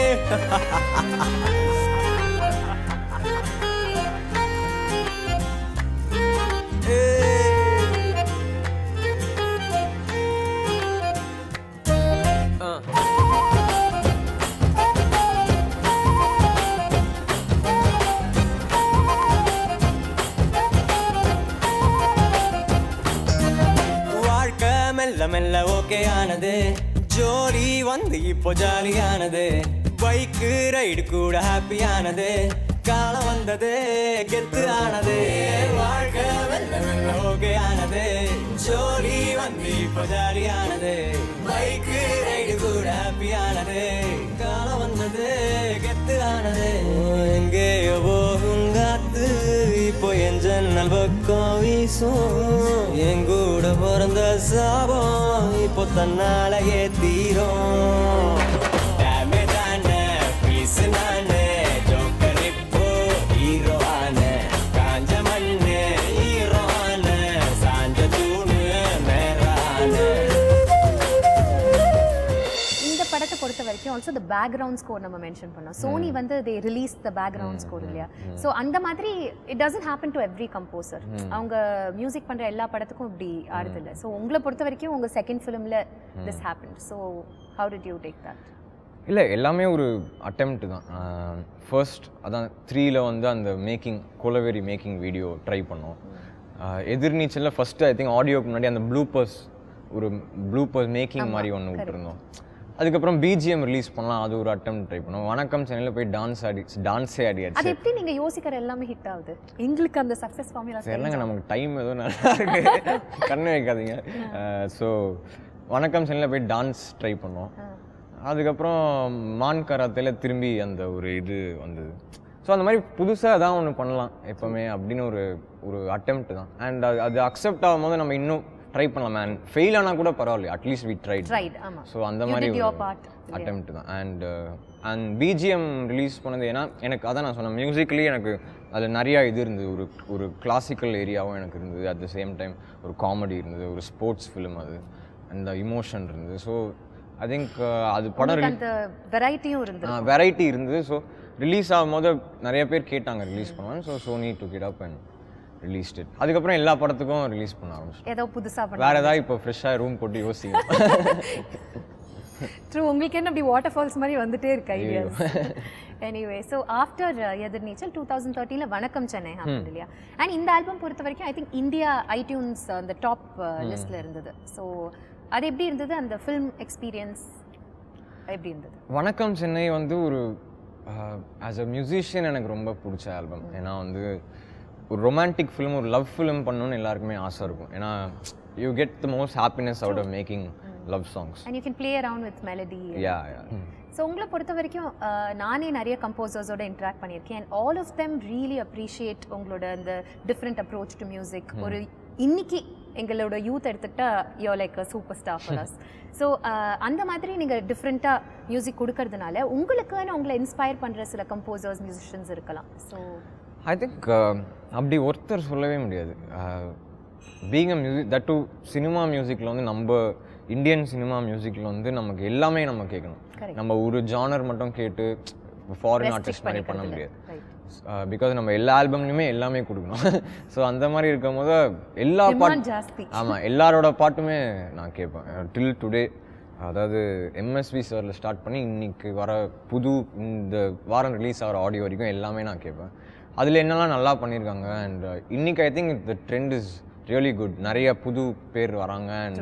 வாழ்க்கை மெல்ல மெல்ல ஓகே ஆனது ஜோடி வந்து இப்போ ஜாலியானது பைக்கு ரைடு கூட ஹாப்பியானது காலம் வந்தது கெத்து ஆனது வாழ்க்கை மெல்ல மெல்ல ஓகே ஆனது ஜோடி வந்து இப்போ ஜாலியானது பைக்கு ரைடு கூட ஹாப்பியானது காலம் வந்தது கெத்து ஆனது எங்கேயோ போகும் காத்து இப்போ என் ஜன்னல் பக்கம் வீசும் என் கூட பிறந்த சாபம் இப்போ தன்னாலேயே தீரும் Damage ஆன piece நானு, joker இப்போ hero ஆன. காஞ்ச மண்ணு hero ஆன. சாஞ்ச தூணு நேரான. இந்த படத்தை பொறுத்த வரைக்கும் ஆல்சோ த பேக்ரவுண்ட் ஸ்கோர் நம்ம மென்ஷன் பண்ணோம் சோனி வந்து they release the background score இல்லையா ஸோ அந்த மாதிரி it doesn't happen to every composer அவங்க மியூசிக் பண்ற எல்லா படத்துக்கும் இப்படி ஆறுது இல்லை ஸோ உங்களை பொறுத்த வரைக்கும் உங்க செகண்ட் ஃபிலிம்ல this happen so how did you take that இல்லை எல்லாமே ஒரு அட்டெம்ப்ட் தான் ஃபர்ஸ்ட் அதான் த்ரீல வந்து அந்த making Kolaveri making video try பண்ணோம் ஆஹ் எதிர்நீச்சலில் ஃபஸ்ட்டு ஐ திங்க் ஆடியோக்கு முன்னாடி அந்த ப்ளூப்பர்ஸ் ஒரு ப்ளூப்பர்ஸ் மேக்கிங் மாதிரி ஒன்று விட்டுருந்தோம் அதுக்கப்புறம் பிஜிஎம் ரிலீஸ் பண்ணலாம் அது ஒரு அட்டம் ட்ரை பண்ணோம் வணக்கம் சென்னையில் போய் டான்ஸ் ஆடி டான்ஸே ஆடியாச்சு அது எப்படி நீங்க யோசிக்கிற எல்லாமே ஹிட் ஆகுது எங்களுக்கு அந்த சக்சஸ் ஃபார்முலா தெரிலங்க நமக்கு டைம் ஏதோ நல்லா இருக்கு கண்ணு வைக்காதீங்க ஸோ வணக்கம் சென்னையில் போய் டான்ஸ் ட்ரை பண்ணோம் அதுக்கப்புறம் மான் கராத்தேல திரும்பி அந்த ஒரு இது வந்தது ஸோ அந்த மாதிரி புதுசாக ஏதாவது ஒன்று பண்ணலாம் எப்போவுமே அப்படின்னு ஒரு ஒரு அட்டெம்ப்ட் தான் அண்ட் அது அது அக்செப்ட் ஆகும்போது நம்ம இன்னும் ட்ரை பண்ணலாம் மேன் ஃபெயில் ஆனால் கூட பரவாயில்ல அட்லீஸ்ட் வி ட்ரை Tried, ஆமா. ஸோ அந்த You மாதிரி did your part, அட்டெம்ப்ட் தான் அண்ட் அண்ட் பிஜிஎம் ரிலீஸ் பண்ணது ஏன்னா எனக்கு அதான் நான் சொன்னேன் மியூசிக்கலி எனக்கு அதில் நிறையா இது இருந்தது ஒரு ஒரு கிளாசிக்கல் ஏரியாவும் எனக்கு இருந்தது அட் த சேம் டைம் ஒரு காமெடி இருந்தது ஒரு ஸ்போர்ட்ஸ் ஃபிலிம் அது அந்த இமோஷன் இருந்தது ஸோ ஐ திங்க் அது படம் உங்களுக்கு அந்த வெரைட்டியும் இருந்தது வெரைட்டி இருந்தது ஸோ ரிலீஸ் ஆகும்போது நிறைய பேர் கேட்டாங்க ரிலீஸ் பண்ணுவாங்க so Sony to get up and release it அதுக்கப்புறம் எல்லா படத்துக்கும் ரிலீஸ் பண்ண ஆரம்பிச்சோம் ஏதோ புதுசா பண்ண வேற ஏதாவது இப்போ ஃப்ரெஷ்ஷாக ரூம் போட்டு யோசிங்க ட்ரூ உங்களுக்கு என்ன அப்படி வாட்டர் ஃபால்ஸ் மாதிரி வந்துட்டே இருக்கு ideas anyway so after Ethirneechal two thousand தேர்ட்டியில் வணக்கம் சென்னை happened இல்லையா அண்ட் இந்த ஆல்பம் பொறுத்த வரைக்கும் ஐ திங்க் இந்தியா ஐடியூன்ஸ் அந்த டாப் லிஸ்ட்ல இருந்தது ஸோ அது எப்படி இருந்தது அந்த ஃபில்ம் எக்ஸ்பீரியன்ஸ் எப்படி இருந்தது வணக்கம் சென்னை வந்து ஒரு ஆஸ் அ மியூசிஷியன் எனக்கு ரொம்ப பிடிச்ச ஆல்பம் ஏன்னா வந்து ஒரு ரொமான்டிக் ஃபிலிம் ஒரு லவ் ஃபிலிம் பண்ணணும்னு எல்லாருக்குமே ஆசை இருக்கும் ஏன்னா you get the most happiness out of making love songs and you can play around with melody yeah yeah so உங்களை பொறுத்த வரைக்கும் அஹ், நானே நிறைய கம்போசர்ஸோட இன்ட்ராக்ட் பண்ணியிருக்கேன் and all of them really appreciate உங்களோட அந்த டிஃப்ரெண்ட் அப்ரோச் டு மியூசிக் ஒரு இன்னைக்கு எங்களோட யூத் எடுத்துக்கிட்டா yo like super star for us so அந்த மாதிரி நீங்கள் டிஃப்ரெண்ட்டாக மியூசிக் கொடுக்கறதுனால உங்களுக்குன்னு உங்களை இன்ஸ்பயர் பண்ணுற சில கம்போசர்ஸ் மியூசிஷியன்ஸ் இருக்கலாம் ஸோ ஐ திங்க் அப்படி ஒருத்தர் சொல்லவே முடியாது being a music that to cinema மியூசிக்கில் வந்து நம்ம இந்தியன் சினிமா மியூசிக்கில் வந்து நமக்கு எல்லாமே நம்ம கேட்கணும் Correct. நம்ம ஒரு ஜானர் மட்டும் கேட்டு ஃபாரின் Restrict ஆர்டிஸ்ட் மாதிரி பண்ண பண்ணிக்கிறது முடியாது Right. பிகாஸ் நம்ம எல்லா ஆல்பம்லையுமே எல்லாமே கொடுக்கணும் ஸோ அந்த மாதிரி இருக்கும்போது எல்லா Demand பாட் ஜாஸ்தி. ஆமாம் எல்லாரோட பாட்டுமே நான் கேட்பேன் டில் டுடே அதாவது எம்எஸ்வி சாரில் ஸ்டார்ட் பண்ணி இன்னைக்கு வர புது இந்த வாரம் ரிலீஸ் ஆகிற ஆடியோ வரைக்கும் எல்லாமே நான் கேட்பேன் அதில் என்னெல்லாம் நல்லா பண்ணியிருக்காங்க அண்ட் இன்னைக்கு I think the trend is really good நிறைய புது பேர் வராங்க அண்ட்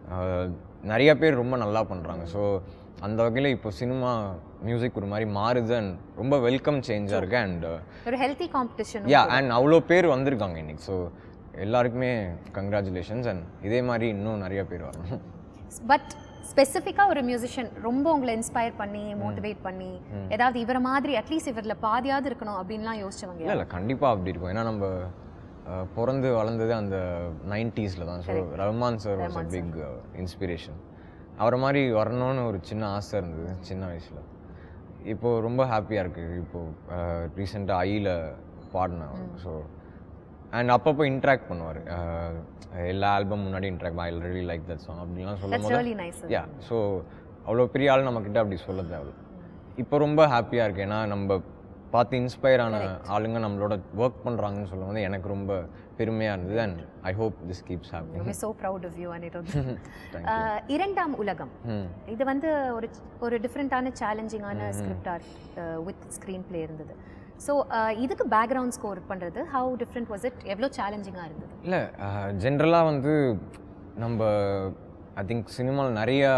நிறைய பேர் ரொம்ப நல்லா பண்ணுறாங்க ஸோ அந்த வகையில் இப்போ சினிமா மியூசிக் ஒரு மாதிரி மாறுது அண்ட் ரொம்ப வெல்கம் சேஞ்சாக இருக்கு அண்ட் ஒரு ஹெல்த்தி காம்படிஷன் யா அண்ட் அவ்வளோ பேர் வந்திருக்காங்க இன்னைக்கு ஸோ எல்லாருக்குமே கங்க்ராச்சுலேஷன்ஸ் அண்ட் இதே மாதிரி இன்னும் நிறைய பேர் வரணும் பட் ஸ்பெசிஃபிக்காக ஒரு மியூசிஷியன் ரொம்ப உங்களை இன்ஸ்பயர் பண்ணி மோட்டிவேட் பண்ணி ஏதாவது இவரை மாதிரி அட்லீஸ்ட் இவரில் பாதியாவது இருக்கணும் அப்படின்லாம் யோசிச்சவங்க இல்லை இல்லை கண்டிப்பாக அப்படி இருக்கும் ஏன்னா நம்ம அஹ், பிறந்து வளர்ந்தது அந்த நைன்ட்டீஸில் தான் so Rahman sir was a big inspiration அவரை மாதிரி வரணும்னு ஒரு சின்ன ஆசை இருந்தது சின்ன வயசில் இப்போது ரொம்ப ஹாப்பியாக இருக்குது இப்போது ரீசெண்டாக ஐயில் பாடினேன் ஸோ அண்ட் அப்பப்போ இன்ட்ராக்ட் பண்ணுவார் எல்லா ஆல்பம் முன்னாடி interact I really like that song அப்படின்லாம் சொல்லும் That's really nice. போது யா ஸோ அவ்வளோ பெரிய ஆள் நம்மக்கிட்ட அப்படி சொல்ல தேவை இப்போ ரொம்ப ஹாப்பியாக இருக்கு ஏன்னா நம்ம பார்த்து இன்ஸ்பயர் ஆன ஆளுங்க நம்மளோட ஒர்க் பண்ணுறாங்கன்னு சொல்லும் போது எனக்கு ரொம்ப பெருமையாக இருந்தது and I hope this keeps happy so proud of you Anirudh இரண்டாம் உலகம் ம் இது வந்து ஒரு ஒரு டிஃப்ரெண்ட்டான சேலஞ்சிங்கான script art with screenplay இருந்தது ஸோ இதுக்கு பேக்ரவுண்ட் ஸ்கோர் பண்ணுறது ஹவு டிஃப்ரெண்ட் வாஸ் இட் எவ்வளோ சேலஞ்சிங்காக இருந்தது இல்லை ஜென்ரலாக வந்து நம்ம ஐ திங்க் சினிமாவில் நிறையா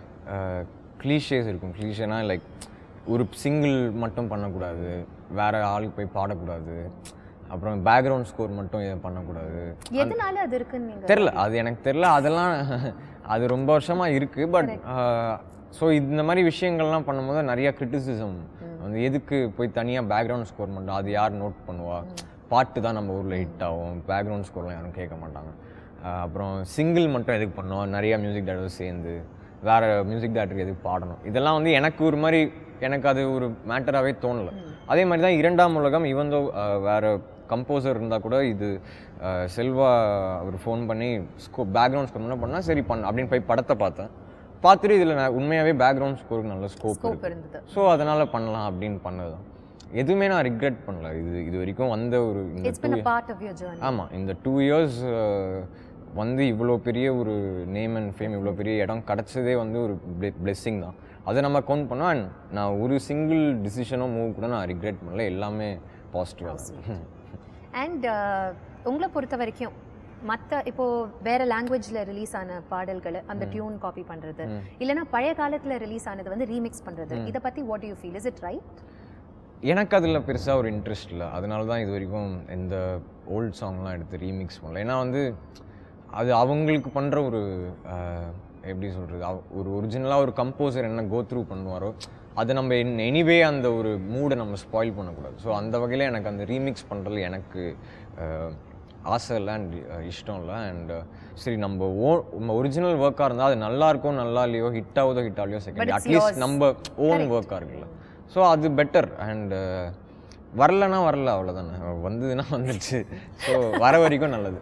க்ளீஷேஸ் இருக்கும் க்ளீஷேனா லைக் ஒரு சிங்கிள் மட்டும் பண்ணக்கூடாது வேற ஆளுக்கு போய் பாடக்கூடாது அப்புறம் பேக்ரவுண்ட் ஸ்கோர் மட்டும் இதை பண்ணக்கூடாது எதனால அது இருக்குன்னு நீங்க தெரில அது எனக்கு தெரில அதெல்லாம் அது ரொம்ப வருஷமா இருக்கு பட் ஸோ இந்த மாதிரி விஷயங்கள்லாம் பண்ணும்போது நிறைய கிரிட்டிசிசம் வந்து எதுக்கு போய் தனியாக பேக்ரவுண்ட் ஸ்கோர் மட்டும் அது யார் நோட் பண்ணுவா பாட்டு தான் நம்ம ஊரில் ஹிட் ஆகும் பேக்ரவுண்ட் ஸ்கோர்லாம் யாரும் கேட்க மாட்டாங்க ஆஹ் அப்புறம் சிங்கிள் மட்டும் எதுக்கு பண்ணோம் நிறைய மியூசிக் டேரக்டர் சேர்ந்து வேற மியூசிக் டேரக்டருக்கு எதுக்கு பாடணும் இதெல்லாம் வந்து எனக்கு ஒரு மாதிரி எனக்கு அது ஒரு மேட்டராகவே தோணலை அதே மாதிரி தான் இரண்டாம் உலகம் இவந்தோ வேற கம்போசர் இருந்தால் கூட இது அஹ், செல்வா அவர் ஃபோன் பண்ணி ஸ்கோ பேக்ரவுண்ட் ஸ்கோர் என்ன பண்ணால் சரி பண்ண அப்படின்னு போய் படத்தை பார்த்தேன் பார்த்துட்டு இதில் நான் உண்மையாகவே பேக்ரவுண்ட் ஸ்கோருக்கு நல்ல ஸ்கோப் ஸ்கோப் இருக்கு இருந்தது ஸோ அதனால் பண்ணலாம் அப்படின்னு பண்ணதுதான் எதுவுமே நான் ரிக்ரெட் பண்ணல இது இது வரைக்கும் வந்த ஒரு இந்த it's been a part of your journey ஆமாம் இந்த டூ இயர்ஸ் வந்து இவ்வளோ பெரிய ஒரு நேம் அண்ட் ஃபேம் இவ்வளோ பெரிய இடம் கிடச்சதே வந்து ஒரு பிளெஸ்ஸிங் தான் அதை நம்ம கவுண்ட் பண்ணோம் அண்ட் நான் ஒரு சிங்கிள் டிசிஷனோ மூவ் கூட நான் ரிக்ரெட் பண்ணல எல்லாமே பாசிட்டிவாக அண்ட் உங்களை பொறுத்த வரைக்கும் மற்ற இப்போ வேற லாங்குவேஜ்ல ரிலீஸ் ஆன பாடல்களை அந்த டியூன் காப்பி பண்றது இல்லைன்னா பழைய காலத்துல ரிலீஸ் ஆனது வந்து ரீமிக்ஸ் பண்றது இதை பத்தி what you feel is it right எனக்கு அதில் பெருசாக ஒரு இன்ட்ரெஸ்ட் இல்லை அதனால தான் இது வரைக்கும் எந்த ஓல்ட் சாங்லாம் எடுத்து ரீமிக்ஸ் பண்ணல ஏன்னா வந்து அது அவங்களுக்கு பண்ணுற ஒரு ஆஹ், எப்படி சொல்கிறது ஒரு ஒரிஜினலாக ஒரு கம்போசர் என்ன கோ த்ரூ பண்ணுவாரோ அதை நம்ம எனிவே அந்த ஒரு மூடை நம்ம ஸ்பாயில் பண்ணக்கூடாது ஸோ அந்த வகையில் எனக்கு அந்த ரீமிக்ஸ் பண்ணுறதுல எனக்கு ஆசை இல்லை அண்ட் இஷ்டம் இல்லை அண்ட் சரி நம்ம ஓ நம்ம ஒரிஜினல் ஒர்க்காக இருந்தால் அது நல்லா இருக்கும் நல்லா இல்லையோ ஹிட் ஆகுதோ ஹிட் ஆகலையோ But second it's at least yours. நம்ம ஓன் ஒர்க்காக இருக்குல்ல ஸோ அது பெட்டர் அண்ட் வரலன்னா வரல அவ்வளோதானே வந்ததுன்னா வந்துடுச்சு ஸோ வர வரைக்கும் நல்லது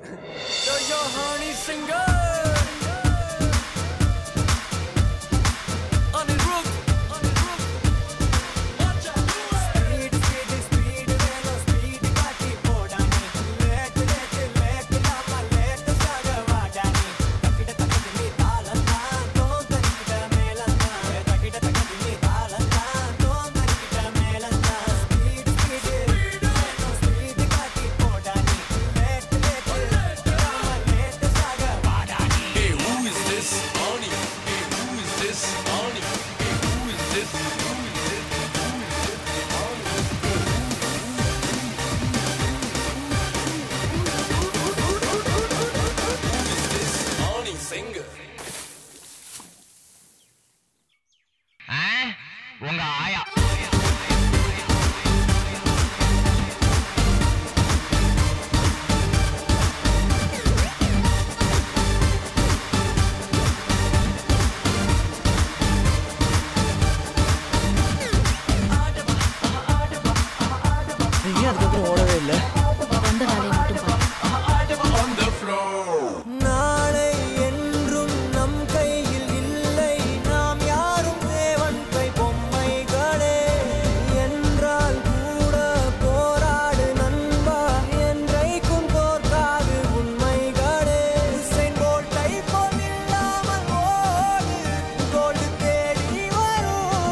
ஏன் அதுக்கப்புறம் ஓடவே இல்லை வந்த வேலையை மட்டும் பாரு நாளை என்றும் நம் கையில் இல்லை நாம் யாரும் தேவன் கை பொம்மைகளே என்றால் கூட போராடு நண்பா என்றைக்கும் தோற்காது உண்மைகளே உசைன் போல்ட்டை போல் இல்லாமல் ஓடு கோடு தேடி வரும்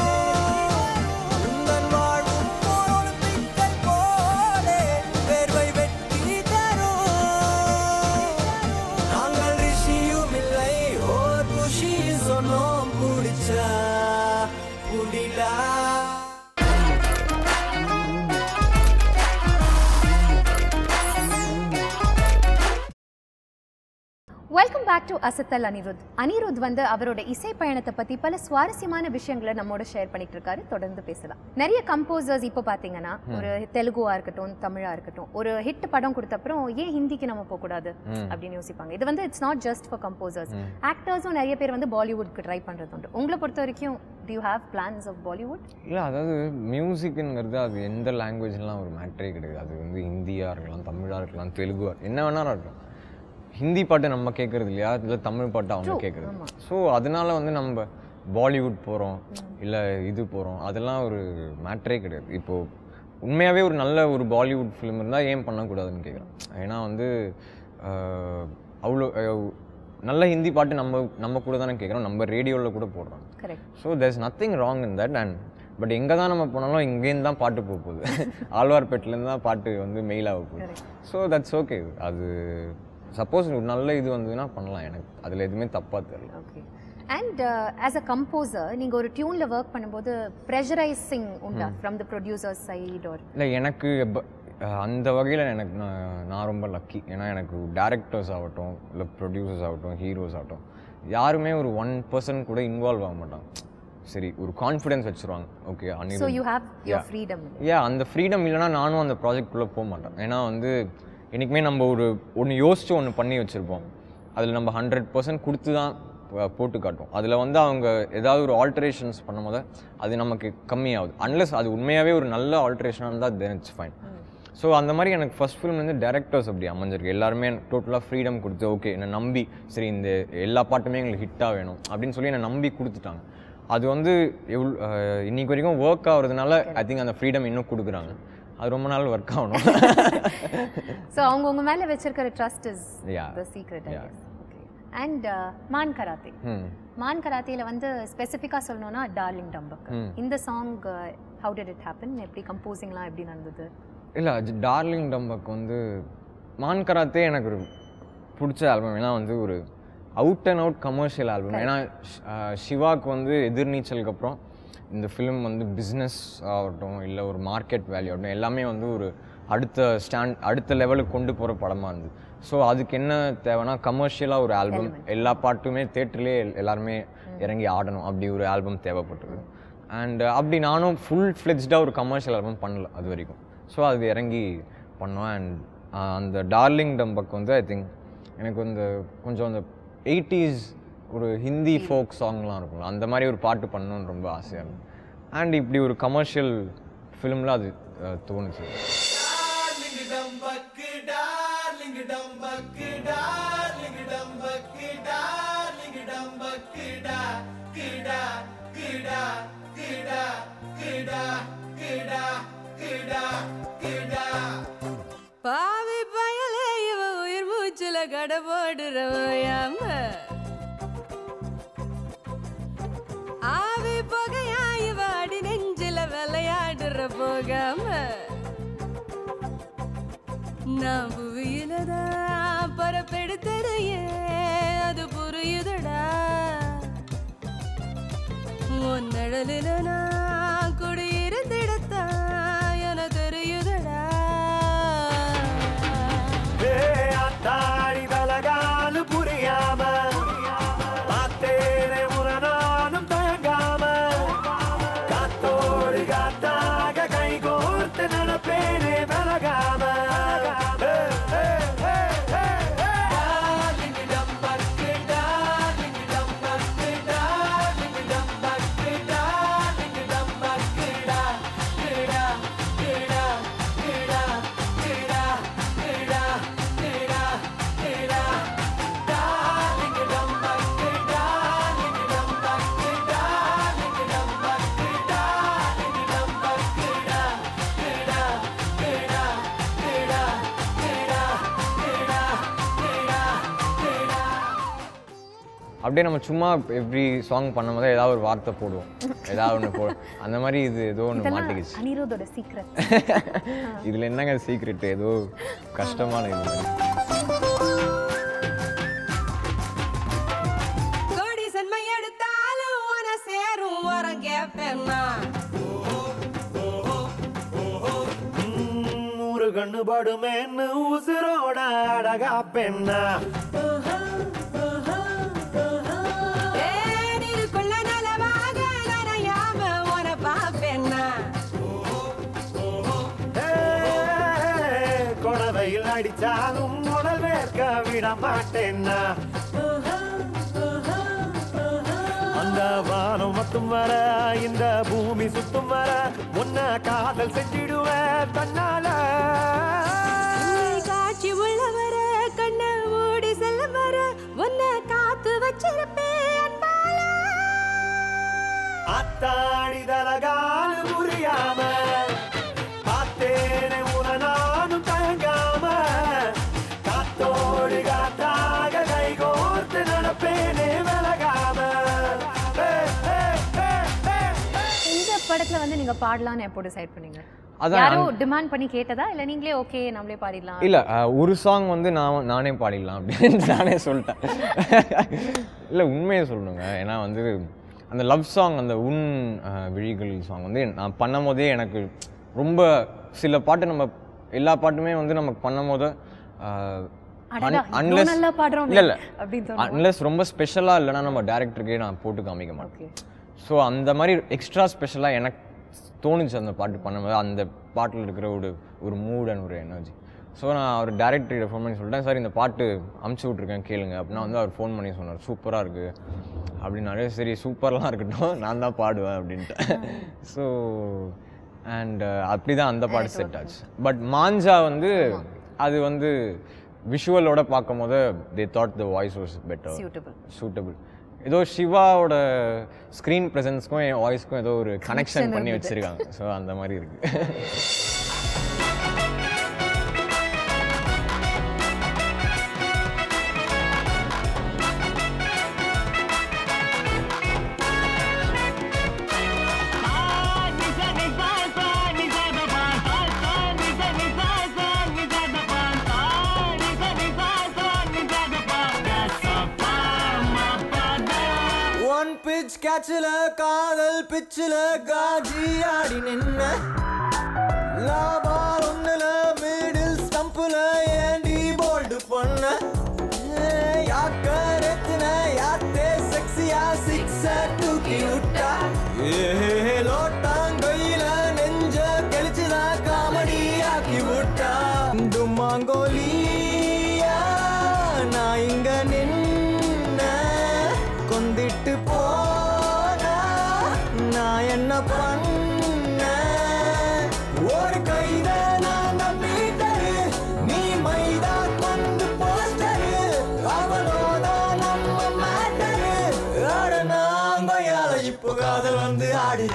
உந்தன் வாழ்வும் ஓர் ஒலிம்பிக்கை போலே வேர்வை வெட்டி தரும் நாங்கள் ரிஷியும் இல்லை ஓர் குஷி சொன்னோம் குடிச்சா குடிலா welcome back to Asathal Anirudh Anirudh வந்து அவரோட இசை பயணத்தை பத்தி பல சுவாரஸ்யமான விஷயங்களை நம்மோட ஷேர் பண்ணிட்டு இருக்காரு தொடர்ந்து பேசலாம் நிறைய கம்போசர்ஸ் இப்போ பாத்தீங்கன்னா ஒரு தெலுங்குவா இருக்கட்டும் தமிழா இருக்கட்டும் ஒரு ஹிட் படம் கொடுத்த அப்புறம் ஏன் ஹிந்திக்கு நம்ம போக கூடாது அப்படின்னு யோசிப்பாங்க இது வந்து it's not just for composers ஆக்டர்ஸும் நிறைய பேர் வந்து பாலிவுட்க்கு ட்ரை பண்றது உண்டு உங்களை பொறுத்த வரைக்கும் do you have plans of Bollywood இல்லை அதாவது மியூசிக்குங்கிறது அது எந்த லாங்குவேஜ்லாம் ஒரு மேட்ரே கிடையாது அது வந்து ஹிந்தியாக இருக்கலாம் தமிழாக இருக்கலாம் தெலுங்கா என்ன வேணாலும் இருக்கலாம் ஹிந்தி பாட்டு நம்ம கேட்குறது இல்லையா இல்லை தமிழ் பாட்டு அவங்க கேட்குறது ஸோ அதனால வந்து நம்ம பாலிவுட் போகிறோம் இல்லை இது போகிறோம் அதெல்லாம் ஒரு மேட்ரே கிடையாது இப்போது உண்மையாகவே ஒரு நல்ல ஒரு பாலிவுட் ஃபிலிம் இருந்தால் ஏன் பண்ணக்கூடாதுன்னு கேட்குறேன் ஏன்னா வந்து ஆஹ், அவ்வளோ ஆஹ், நல்ல ஹிந்தி பாட்டு நம்ம நம்ம கூட தானே கேட்குறோம் நம்ம ரேடியோவில் கூட போடுறோம் correct so there's nothing wrong in that and but எங்கே தான் நம்ம போனாலும் இங்கேருந்து தான் பாட்டு போக போகுது ஆழ்வார்பேட்டிலேருந்து தான் பாட்டு வந்து மெயில் ஆக போகுது ஸோ தட்ஸ் ஓகே அது சப்போஸ் ஒரு நல்ல இது வந்ததுன்னா பண்ணலாம் எனக்கு அதில் எதுவுமே தப்பாக தெரியல okay and as a composer நீங்க ஒரு டியூன்ல ஒர்க் பண்ணும்போது ப்ரெஷரைசிங் உண்டா ஃப்ரம் த ப்ரொடியூசர் சைட் ஒரு இல்லை எனக்கு எப்ப- அஹ் அந்த வகையில் எனக்கு நான் நான் ரொம்ப லக்கி ஏன்னா எனக்கு டேரக்டர்ஸ் ஆகட்டும் இல்லை ப்ரொடியூசர்ஸ் ஆகட்டும் ஹீரோஸ் ஆகட்டும் யாருமே ஒரு ஒன் பர்சன்ட் கூட இன்வால்வ் ஆக மாட்டாங்க சரி ஒரு கான்ஃபிடென்ஸ் வச்சுருவாங்க okay so Anirudh you have your freedom ஏன் அந்த ஃப்ரீடம் இல்லைன்னா நானும் அந்த ப்ராஜெக்ட்குள்ளே போக மாட்டேன் ஏன்னா வந்து என்றைக்குமே நம்ம ஒரு ஒன்று யோசிச்சு ஒன்று பண்ணி வச்சுருப்போம் அதில் நம்ம ஹண்ட்ரட் பர்சன்ட் கொடுத்து தான் ப- போட்டு காட்டுவோம் அதில் வந்து அவங்க ஏதாவது ஒரு ஆல்ட்ரேஷன்ஸ் பண்ணும்போது அது நமக்கு கம்மியாகுது அன்லெஸ் அது உண்மையாகவே ஒரு நல்ல ஆல்ட்ரேஷனாக இருந்தால் தென் இட்ஸ் ஃபைன் ஸோ அந்த மாதிரி எனக்கு ஃபர்ஸ்ட் ஃபிலிம் வந்து டேரக்டர்ஸ் அப்படி அமைஞ்சிருக்கு எல்லாருமே டோட்டலாக ஃப்ரீடம் கொடுத்து ஓகே என்னை நம்பி சரி இந்த எல்லா பாட்டுமே எங்களுக்கு ஹிட்டாக வேணும் அப்படின்னு சொல்லி என்னை நம்பி கொடுத்துட்டாங்க அது வந்து எவ்வளோ இன்னைக்கு வரைக்கும் ஒர்க் ஆகுறதுனால ஐ திங்க் அந்த ஃப்ரீடம் இன்னும் கொடுக்குறாங்க அது ரொம்ப நாள் ஒர்க் ஆகணும் ஸோ அவங்க உங்க மேல வச்சிருக்கிற trust is Yeah. The secret Yeah. Okay and Maan karate ம் மான் கராத்தேல வந்து ஸ்பெசிஃபிக்காக சொல்லணும்னா டார்லிங் டம்பக் ம். இந்த song how did it happen எப்படி கம்போசிங்லாம் எப்படி நடந்தது இல்லை அது டார்லிங் டம்பக் வந்து மான் கராத்தே எனக்கு ஒரு பிடிச்ச ஆல்பம் ஏன்னா வந்து ஒரு out and out commercial album ஏன்னா ஷ்- ஆஹ் சிவாக்கு வந்து எதிர்நீச்சலுக்கு அப்புறம் இந்த ஃபிலிம் வந்து பிஸ்னஸ் ஆகட்டும் இல்லை ஒரு மார்க்கெட் வேல்யூ ஆகட்டும் எல்லாமே வந்து ஒரு அடுத்த ஸ்டாண்ட் அடுத்த லெவலுக்கு கொண்டு போகிற படமாக இருந்தது ஸோ அதுக்கு என்ன தேவைன்னா கமர்ஷியலாக ஒரு ஆல்பம் எல்லா பாட்டுமே தேட்டர்லேயே எல்லாருமே இறங்கி ஆடணும் அப்படி ஒரு ஆல்பம் தேவைப்பட்டது அண்ட் அப்படி நானும் ஃபுல் ஃப்ளெஜ்டாக ஒரு கமர்ஷியல் ஆல்பம் பண்ணல அது வரைக்கும் ஸோ அது இறங்கி பண்ணோம் அண்ட் அந்த டார்லிங் டம்பக் வந்து ஐ திங்க் எனக்கு இந்த கொஞ்சம் அந்த எயிட்டிஸ் ஒரு ஹிந்தி ஃபோக் சாங்லாம் இருக்கும்ல அந்த மாதிரி ஒரு பாட்டு பண்ணணும்னு ரொம்ப ஆசையாக இருக்கும் அண்ட் இப்படி ஒரு கமர்ஷியல் ஃபிலிமில் அது அஹ், தோணுச்சு டார்லிங் டம்பக்கு டார்லிங் டம்பக்கு டார்லிங் டம்பக்கு டார்லிங் டம்பக்கு டா கிடா கிடா கிடா கிடா கிடா கிடா கிடா பாவி பயலே இவ உயிர் மூச்சுல கடை போடுறவையாம ஆவி புகையா இவ அடி நெஞ்சில விளையாடுற போகாம நான் புவியில தான் பரப்பெடுத்ததையே அது புரியுதடா உன் நிழலில நான் குடியிருந்திடத்தான் என தெரியுதடா ஆத்தாடி தலகாலு புரியாம பார்த்தேனே உரனானும் தயங்காம காத்தோடு காத்தாக கை கோர்த்து நடப்பேனே விலகாம டார்லிங் டம்பக்கு டார்லிங் டம்பக்கு டார்லிங் டம்பக்கு டார்லிங் டம்பக்கு டா கிடா கிடா கிடா கிடா கிடா கிடா கிடா டார்லிங் டம்பக்கு டார்லிங் டம்பக்கு டார்லிங் டம்பக்கு டார்லிங் டம்பக்கு டா கிடா கிடா கிடா கிடா கிடா கிடா கிடா அப்படியே நம்ம சும்மா எவ்ரி சாங் பண்ணும்போது ஏதாவது ஒரு வார்த்தை போடுவோம் ஏதாவது ஒன்று போ அந்த மாதிரி இது ஏதோ ஒன்று இதெல்லாம் மாட்டிக்கிச்சு அனிருத்தோட சீக்ரெட் இதில் என்னங்க சீக்ரெட் ஏதோ கஷ்டமான இது கோடி சன்மை எடுத்தாலும் உன சேரும் வரம் கேப்பேன்னா நூறு கண்ணு படுமேன்னு உசுரோட அழகா பெண்ணா ஏனிருக்குள்ள நலமாக நனையாம உன பாப்பேன்னா ஏய், கொடவையில் அடிச்சாலும் உடல் வேர்க்க விட மாட்டேன்னா அந்த வானம் மட்டும் வர இந்த பூமி சுத்தும் வர உன்ன காதல் செஞ்சிடுவேன் தன்னால உன்னை காட்சி உள்ள வர கண்ண மூடி செல்ல வர உன்னை காத்து வச்சிருப்பேன் அன்பால அத்தாடி தலகால புரியாம பார்த்தேனே உன நானும் தயங்காம காத்தோடு காத்தாக கை கோர்த்து நடப்பேனே விலகாம ஏ, ஏ, ஏ, ஏ, ஏ. இந்த படத்துல வந்து நீங்க பாடலாம்னு எப்போ டிசைட் பண்ணீங்க அதான் யாரோ டிமாண்ட் பண்ணி கேட்டதா இல்ல நீங்களே ஓகே நம்மளே பாடிடலாம் இல்லை ஒரு சாங் வந்து நான் நானே பாடிடலாம் அப்படின்னு நானே சொல்லிட்டேன் இல்லை உண்மையை சொல்லணுங்க ஏன்னா வந்து அந்த லவ் சாங் அந்த உன் அஹ், விழிகள் சாங் வந்து நான் பண்ணும் போதே எனக்கு ரொம்ப சில பாட்டு நம்ம எல்லா பாட்டுமே வந்து நமக்கு பண்ணும் போது அடடா, இவ்ளோ நல்லா பாடுறோமே இல்லை இல்லை அப்படின்னு தோணுமா? அன்லெஸ் ரொம்ப ஸ்பெஷலாக இல்லைன்னா நம்ம டேரக்டருக்கே நான் போட்டு காமிக்க மாட்டேன் ஸோ அந்த மாதிரி எக்ஸ்ட்ரா ஸ்பெஷலாக எனக்கு தோணுச்சு அந்த பாட்டு பண்ணும்போது அந்த பாட்டில் இருக்கிற ஒரு ஒரு மூட் அண்ட் ஒரு எனர்ஜி ஸோ நான் அவர் டேரக்டர் ஃபோன் பண்ணி சொல்லிட்டேன் சார் இந்த பாட்டு அமுச்சு விட்ருக்கேன் கேளுங்க அப்படின்னா வந்து அவர் ஃபோன் பண்ணி சொன்னார் சூப்பராக இருக்குது அப்படின்னாலே சரி சூப்பர்லாம் இருக்கட்டும் நான் தான் பாடுவேன் அப்படின்ட்டு ஸோ அண்ட் அப்படி தான் அந்த பாட்டு செட் ஆச்சு பட் மாஞ்சா வந்து அது வந்து விஷுவலோட பார்க்கும்போது they thought the voice was better Suitable. Suitable ஏதோ சிவாவோட ஸ்க்ரீன் ப்ரெசன்ஸ்க்கும் என் வாய்ஸ்க்கும் ஏதோ ஒரு கனெக்ஷன் பண்ணி இருந்தது. வச்சிருக்காங்க ஸோ அந்த மாதிரி இருக்கு ஒன் பிச் கேட்சில் காதல் பிச்சில் காஜி ஆடி நின்ன லாபால் ஒண்ணுல மிடில் ஸ்டம்பில் ஏண்டி போல்டு பண்ண யாக்க ரெத்தின யாத்தே செக்ஸியா சிக்ஸ தூக்கி விட்டா ஏ லோட்டாங்கையில நெஞ்ச கெளிச்சுதா காமெடி ஆக்கி விட்டா தும்மாங்கோ பண்ண ஒரு கைத நான் மீட்டரு நீ மைதா கொண்டு போஸ்டரு அவளோட நம்ம மேட்டரு ஆட நாங்க யார இப்போ காதல் வந்து ஆடு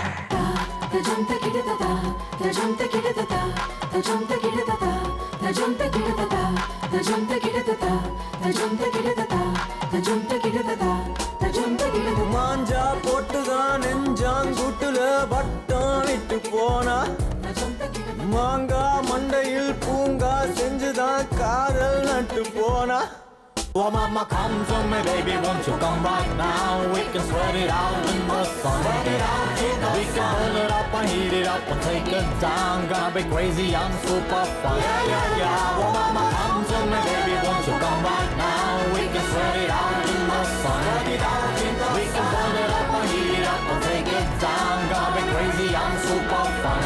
மாஞ்சா போட்டுதான் நெஞ்சாங்குட்டுல வட்டம் விட்டு போனா மாங்கா மண்டையில் பூங்கா செஞ்சுதான் காதல் நட்டு போனா Oh mama, come to me, baby, won't you come right now? We can sweat it out in the sun. We can hold it up and heat it up and take it down. Gonna be crazy, I'm super fun. Yeah, yeah, yeah. Oh mama, come to me, baby, won't you come right now? We can sweat it out in the sun. We can hold it up and heat it up and take it down. Gonna be crazy, I'm super fun.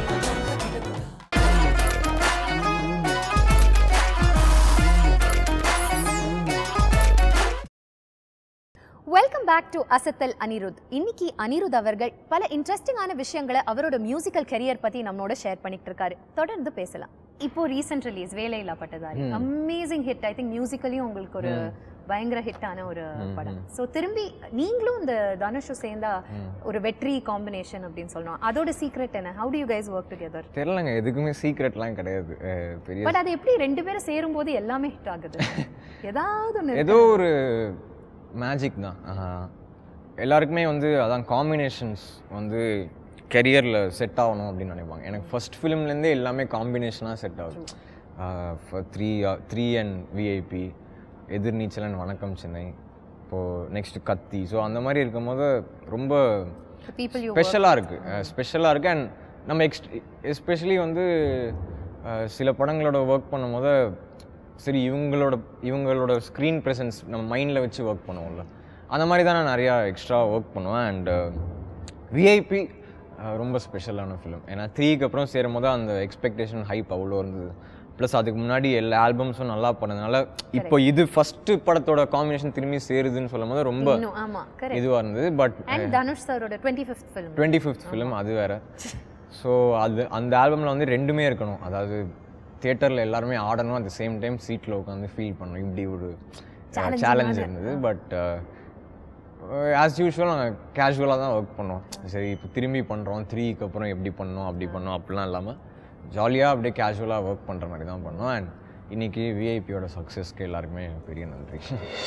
Welcome back to Asathal Anirudh இன்னைக்கு அனிருத் அவர்கள் பல இன்ட்ரெஸ்டிங்கான விஷயங்களை அவரோட musical career பத்தி நம்மளோட share பண்ணிட்டு இருக்காரு தொடர்ந்து பேசலாம் இப்போ recent release Velaiyilla Pattathari amazing hit I think மியூசிக்கலையும் உங்களுக்கு ஒரு பயங்கர ஹிட்டான ஒரு படம் ஸோ திரும்பி நீங்களும் இந்த தனுஷும் சேர்ந்தா ஒரு வெற்றி காம்பினேஷன் அப்படின்னு சொல்லணும் அதோட சீக்ரெட் என்ன how do you guys work together தெரிலங்க எதுக்குமே சீக்ரெட்லாம் கிடையாது அஹ் பெரிய பட் அது எப்படி ரெண்டு பேரும் சேரும்போது எல்லாமே ஹிட் ஆகுது ஏதாவது ஒன்று ஏதோ ஒரு மேஜிக் தான் ஆஹ் எல்லாருக்குமே வந்து அதான் காம்பினேஷன்ஸ் வந்து கெரியரில் செட் ஆகணும் அப்படின்னு நினைப்பாங்க எனக்கு ஃபர்ஸ்ட் ஃபிலிம்லேருந்தே எல்லாமே காம்பினேஷனாக செட் ஆகுது three three and VIP Ethirneechal and Vanakkam Chennai இப்போது நெக்ஸ்ட் கத்தி ஸோ அந்த மாதிரி இருக்கும்போது ரொம்ப பீப்புள் யூ ஸ்பெஷலாக இருக்குது ஸ்பெஷலாக இருக்குது அண்ட் நம்ம எக்ஸ்ட் எஸ்பெஷலி வந்து அஹ், சில படங்களோட ஒர்க் பண்ணும்போது சரி இவங்களோட இவங்களோட ஸ்க்ரீன் ப்ரெசன்ஸ் நம்ம மைண்டில் வச்சு ஒர்க் பண்ணுவோம்ல அந்த மாதிரி தான் நான் நிறையா எக்ஸ்ட்ரா ஒர்க் பண்ணுவேன் அண்ட் விஐபி ரொம்ப ஸ்பெஷலான ஃபிலிம் ஏன்னா த்ரீக்கு அப்புறம் சேரும் போது அந்த எக்ஸ்பெக்டேஷன் ஹைப் அவ்வளோ இருந்தது ப்ளஸ் அதுக்கு முன்னாடி எல்லா ஆல்பம்ஸும் நல்லா பண்ணதுனால இப்போ இது ஃபஸ்ட்டு படத்தோட காம்பினேஷன் திரும்பி சேருதுன்னு சொல்லும் போது ரொம்ப இன்னும் ஆமா கரெக்ட் இதுவாக இருந்தது பட் அண்ட் தனுஷ் சாரோட twenty fifth film twenty fifth film அது வேற ஸோ அது அந்த ஆல்பமில் வந்து ரெண்டுமே இருக்கணும் அதாவது தியேட்டரில் எல்லாருமே ஆடணும் அட் சேம் டைம் சீட்டில் உட்காந்து ஃபீல் பண்ணணும் இப்படி ஒரு சேலஞ்ச் இருந்தது பட் ஆஸ் யூஷுவல் நாங்கள் கேஷுவலாக தான் ஒர்க் பண்ணோம் சரி இப்போ திரும்பி பண்ணுறோம் த்ரீக்கு அப்புறம் எப்படி பண்ணோம் அப்படி பண்ணோம் அப்படிலாம் இல்லாமல் ஜாலியாக அப்படியே கேஷுவலாக ஒர்க் பண்ணுற மாதிரி தான் பண்ணோம் அண்ட் இன்னைக்கு விஐபியோட சக்ஸஸ்க்கு எல்லாருக்குமே பெரிய நன்றி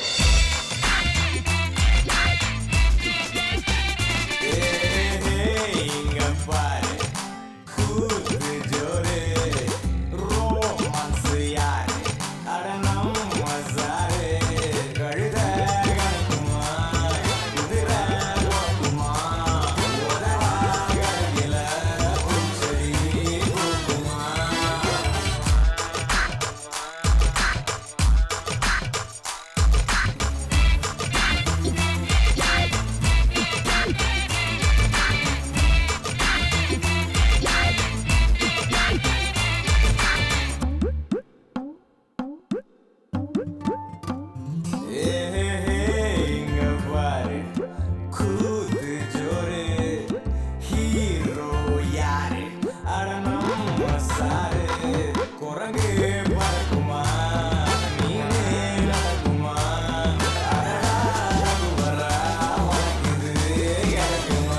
இங்க பாரு கூத்து ஜோரு ரோமான்ஸ் யாரு அட நம்ம சாரு கழுத கணக்குமா குதிரை போக்குமா உதவா கரையில பூச்செடி பூக்குமா இங்க பாரு கூத்து ஜோரு ஹீரோ யாரு அட நம்ம சாரு குரங்கு பறக்குமா நீனே நடக்குமா அடடா ரகுவரா உனக்கு இது கிடைக்குமா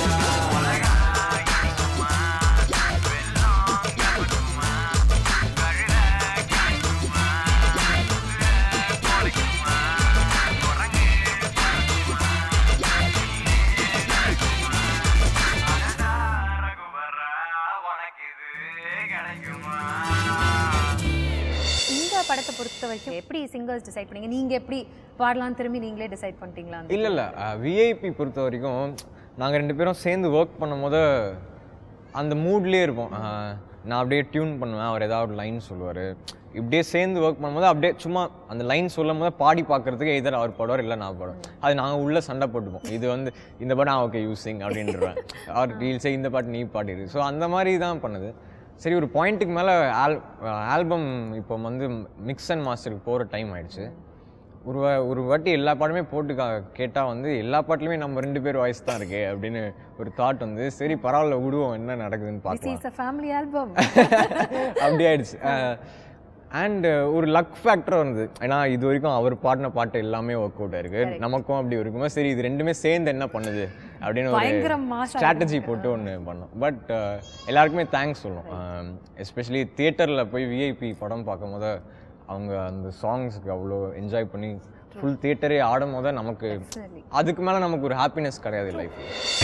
இந்த படத்தை பொறுத்த வரைக்கும் எப்படி சிங்கர்ஸ் டிசைட் பண்ணீங்க நீங்க எப்படி பாடலாம் திரும்பி நீங்களே டிசைட் பண்ணிட்டீங்களா இல்லை இல்லை விஐபி பொறுத்த வரைக்கும் நாங்கள் ரெண்டு பேரும் சேர்ந்து ஒர்க் பண்ணும்போது அந்த மூட்லேயே இருப்போம் அஹ், நான் அப்படியே டியூன் பண்ணுவேன் அவர் ஏதாவது லைன் சொல்லுவார் இப்படியே சேர்ந்து ஒர்க் பண்ணும்போது அப்படியே சும்மா அந்த லைன் சொல்லும் போது பாடி பார்க்கறதுக்கு எதர் அவர் பாடுவார் இல்லை நான் பாடுவேன் அது நாங்கள் உள்ளே சண்டை போட்டுப்போம் இது வந்து இந்த பாட்டு ஓகே யூஸிங் அப்படின்றவேன் அவர் ரீல்ஸே இந்த பாட்டு நீ பாடிடு ஸோ அந்த மாதிரி தான் பண்ணுது சரி ஒரு பாயிண்ட்டுக்கு மேலே ஆல் ஆல்பம் இப்போ வந்து மிக்ஸ் அண்ட் மாஸ்டருக்கு போகிற டைம் ஆயிடுச்சு ஒரு வா- ஒரு வாட்டி எல்லா பாட்டுமே போட்டு கா- கேட்டா வந்து எல்லா பாட்டுலையுமே நம்ம ரெண்டு பேர் வாய்ஸ் தான் இருக்கே அப்படின்னு ஒரு தாட் வந்து சரி பரவாயில்ல விடுவோம் என்ன நடக்குதுன்னு திஸ் பார்க்கலாம் இஸ் அ ஃபேமிலி ஆல்பம் அப்படி ஆயிடுச்சு அண்ட் ஒரு லக் ஃபேக்டர் வந்தது ஏன்னா இது வரைக்கும் அவர் பாடின பாட்டு எல்லாமே ஒர்க் அவுட் ஆயிருக்கு நமக்கும் அப்படி இருக்கும்போது சரி இது ரெண்டுமே சேர்ந்து என்ன பண்ணுது அப்படின்னு பயங்கர ஒரு mass ஆ ஸ்ட்ராட்டஜி போட்டு ஒன்று பண்ணோம் பட் எல்லாருக்குமே தேங்க்ஸ் சொல்லணும் எஸ்பெஷலி தியேட்டரில் போய் விஐபி படம் பார்க்கும் போது அவங்க அந்த சாங்ஸ்க்கு அவ்வளோ என்ஜாய் பண்ணி ஃபுல் தியேட்டரே ஆடும் போது நமக்கு அதுக்கு மேலே நமக்கு ஒரு ஹாப்பினஸ் கிடையாது லைஃப்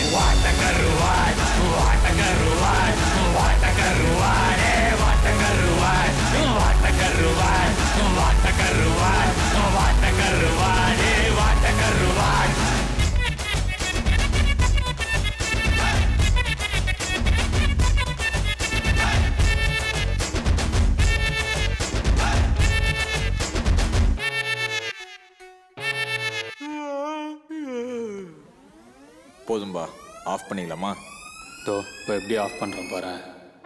போதும்பா ஆஃப் பண்ணிடலாமா தோ இப்போ எப்படி ஆஃப் பண்ணுறேன் பாரு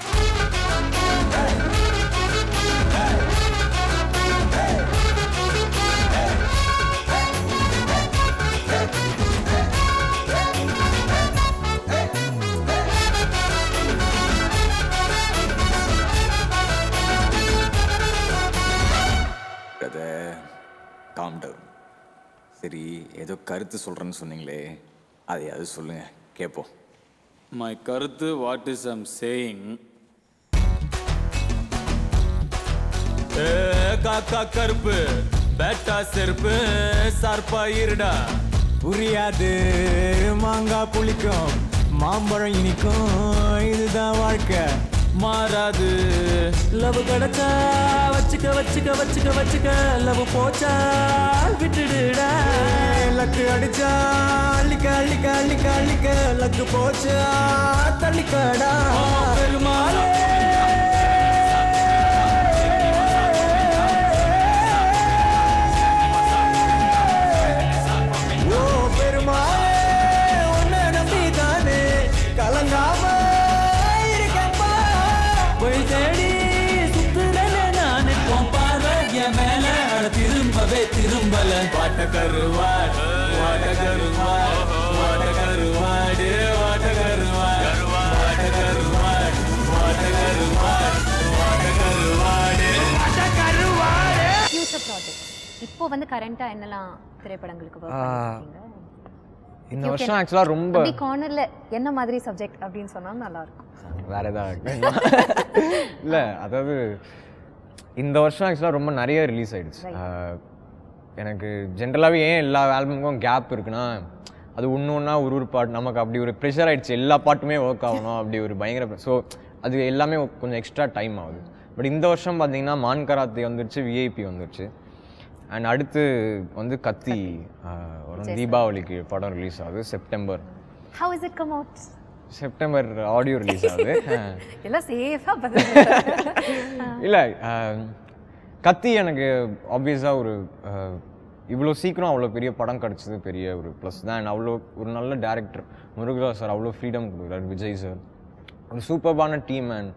அதை காம் டவுன் சரி ஏதோ கருத்து சொல்கிறேன்னு சொன்னீங்களே அதையாவது சொல்லுங்க கேட்போம் மை கருத்து வாட் இஸ் ஐம் சேயிங் காக்கா கருப்பு பேட்டா செருப்பு சார்பா இருடா புரியாது மாங்காய் புளிக்கும் மாம்பழம் இனிக்கும் இதுதான் வாழ்க்கை மாறாது லவ் கிடைச்சா வச்சுக்க வச்சுக்க வச்சுக்க வச்சுக்க லவ் போச்சா விட்டுடுடா லக்கு அடிச்சா அள்ளிக்க அள்ளிக்க அள்ளிக்க அள்ளிக்க லக்கு போச்சா தள்ளிக்கடா பெருமாளே ஓ பெருமாளே உன்னை நம்பிதானே கலங்காம இருக்கேன்பா போய் தேடி சுத்துறேனே நான் இப்போ பார்வை என் மேல அட திரும்பவே திரும்பல வாட்ட கருவாட் வாட்ட கருவாட் வாட்ட கருவாடு வாட்ட கருவாட் வாட்ட கருவாட் வாட்ட கருவாட் வாட்ட கருவாடு வாட்ட கருவாடு ஃபியூச்சர் ப்ராஜெக்ட் இப்போ வந்து கரண்டா என்னெல்லாம் திரைப்படங்களுக்கு work பண்ணிருக்கீங்க இந்த வருஷம் ஆக்சுவலாக ரொம்ப அப்படி கார்னர்ல என்ன மாதிரி சப்ஜெக்ட் அப்படின்னு சொன்னா நல்லா இருக்கும் வேற ஏதாவது இல்லை அதாவது இந்த வருஷம் ஆக்சுவலாக ரொம்ப நிறைய ரிலீஸ் ஆயிடுச்சு ஆஹ் எனக்கு ஜென்ரலாகவே ஏன் எல்லா ஆல்பமுக்கும் கேப் இருக்குன்னா அது ஒன்று ஒன்றா ஒரு ஒரு பாட்டு நமக்கு அப்படி ஒரு ப்ரெஷர் ஆயிடுச்சு எல்லா பாட்டுமே ஒர்க் ஆகணும் அப்படி ஒரு பயங்கர ஸோ அது எல்லாமே கொஞ்சம் எக்ஸ்ட்ரா டைம் ஆகுது பட் இந்த வருஷம் பார்த்தீங்கன்னா மான் கராத்தே வந்துருச்சு விஐபி வந்துருச்சு அண்ட் அடுத்து வந்து கத்தி ஆஹ் வரும் தீபாவளிக்கு படம் ரிலீஸ் ஆகுது September how is it come out September audio release ஆகுது எல்லாம் சேஃபா பதில் இல்லை கத்தி எனக்கு ஆப்வியஸாக ஒரு இவ்வளோ சீக்கிரம் அவ்வளோ பெரிய படம் கிடச்சது பெரிய ஒரு ப்ளஸ் தான் and அவ்வளோ ஒரு நல்ல டேரக்டர் முருகதாஸ் சார் அவ்வளோ ஃப்ரீடம் கொடுக்குறாரு விஜய் சார் ஒரு சூப்பர்பான டீம் அண்ட்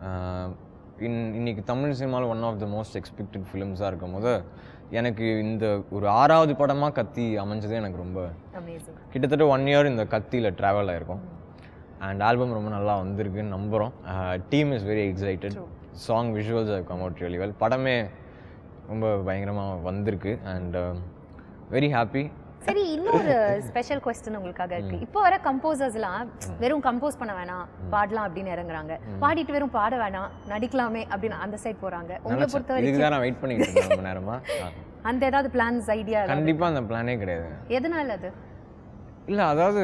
இன் இன்னைக்கு தமிழ் சினிமாவில் one of the most expected ஃபிலிம்ஸாக இருக்கும் போது எனக்கு இந்த ஒரு ஆறாவது படமாக கத்தி அமைஞ்சது எனக்கு ரொம்ப அமேசிங் கிட்டத்தட்ட ஒன் இயர் இந்த கத்தியில் ட்ராவல் ஆயிருக்கும் அண்ட் ஆல்பம் ரொம்ப நல்லா வந்திருக்குன்னு நம்புகிறோம் team is very excited song visuals come out really well படமே ரொம்ப பயங்கரமாக வந்திருக்கு அண்ட் வெரி ஹாப்பி சரி இன்னொரு ஸ்பெஷல் கொஸ்டின் உங்களுக்காக இருக்கு இப்போ வர கம்போசர்ஸ்லாம் வெறும் கம்போஸ் பண்ண வேணாம் பாடலாம் அப்படின்னு இறங்குறாங்க பாடிட்டு வெறும் பாட வேணாம் நடிக்கலாமே அப்படின்னு அந்த சைட் போறாங்க உங்களை பொறுத்த இதுக்கு வரைக்கும் தான் நான் வெயிட் பண்ணிட்டு இருக்கேன் ரொம்ப நேரமாக அந்த ஏதாவது பிளான்ஸ் ஐடியா கண்டிப்பாக அந்த பிளானே கிடையாது எதனால அது இல்லை அதாவது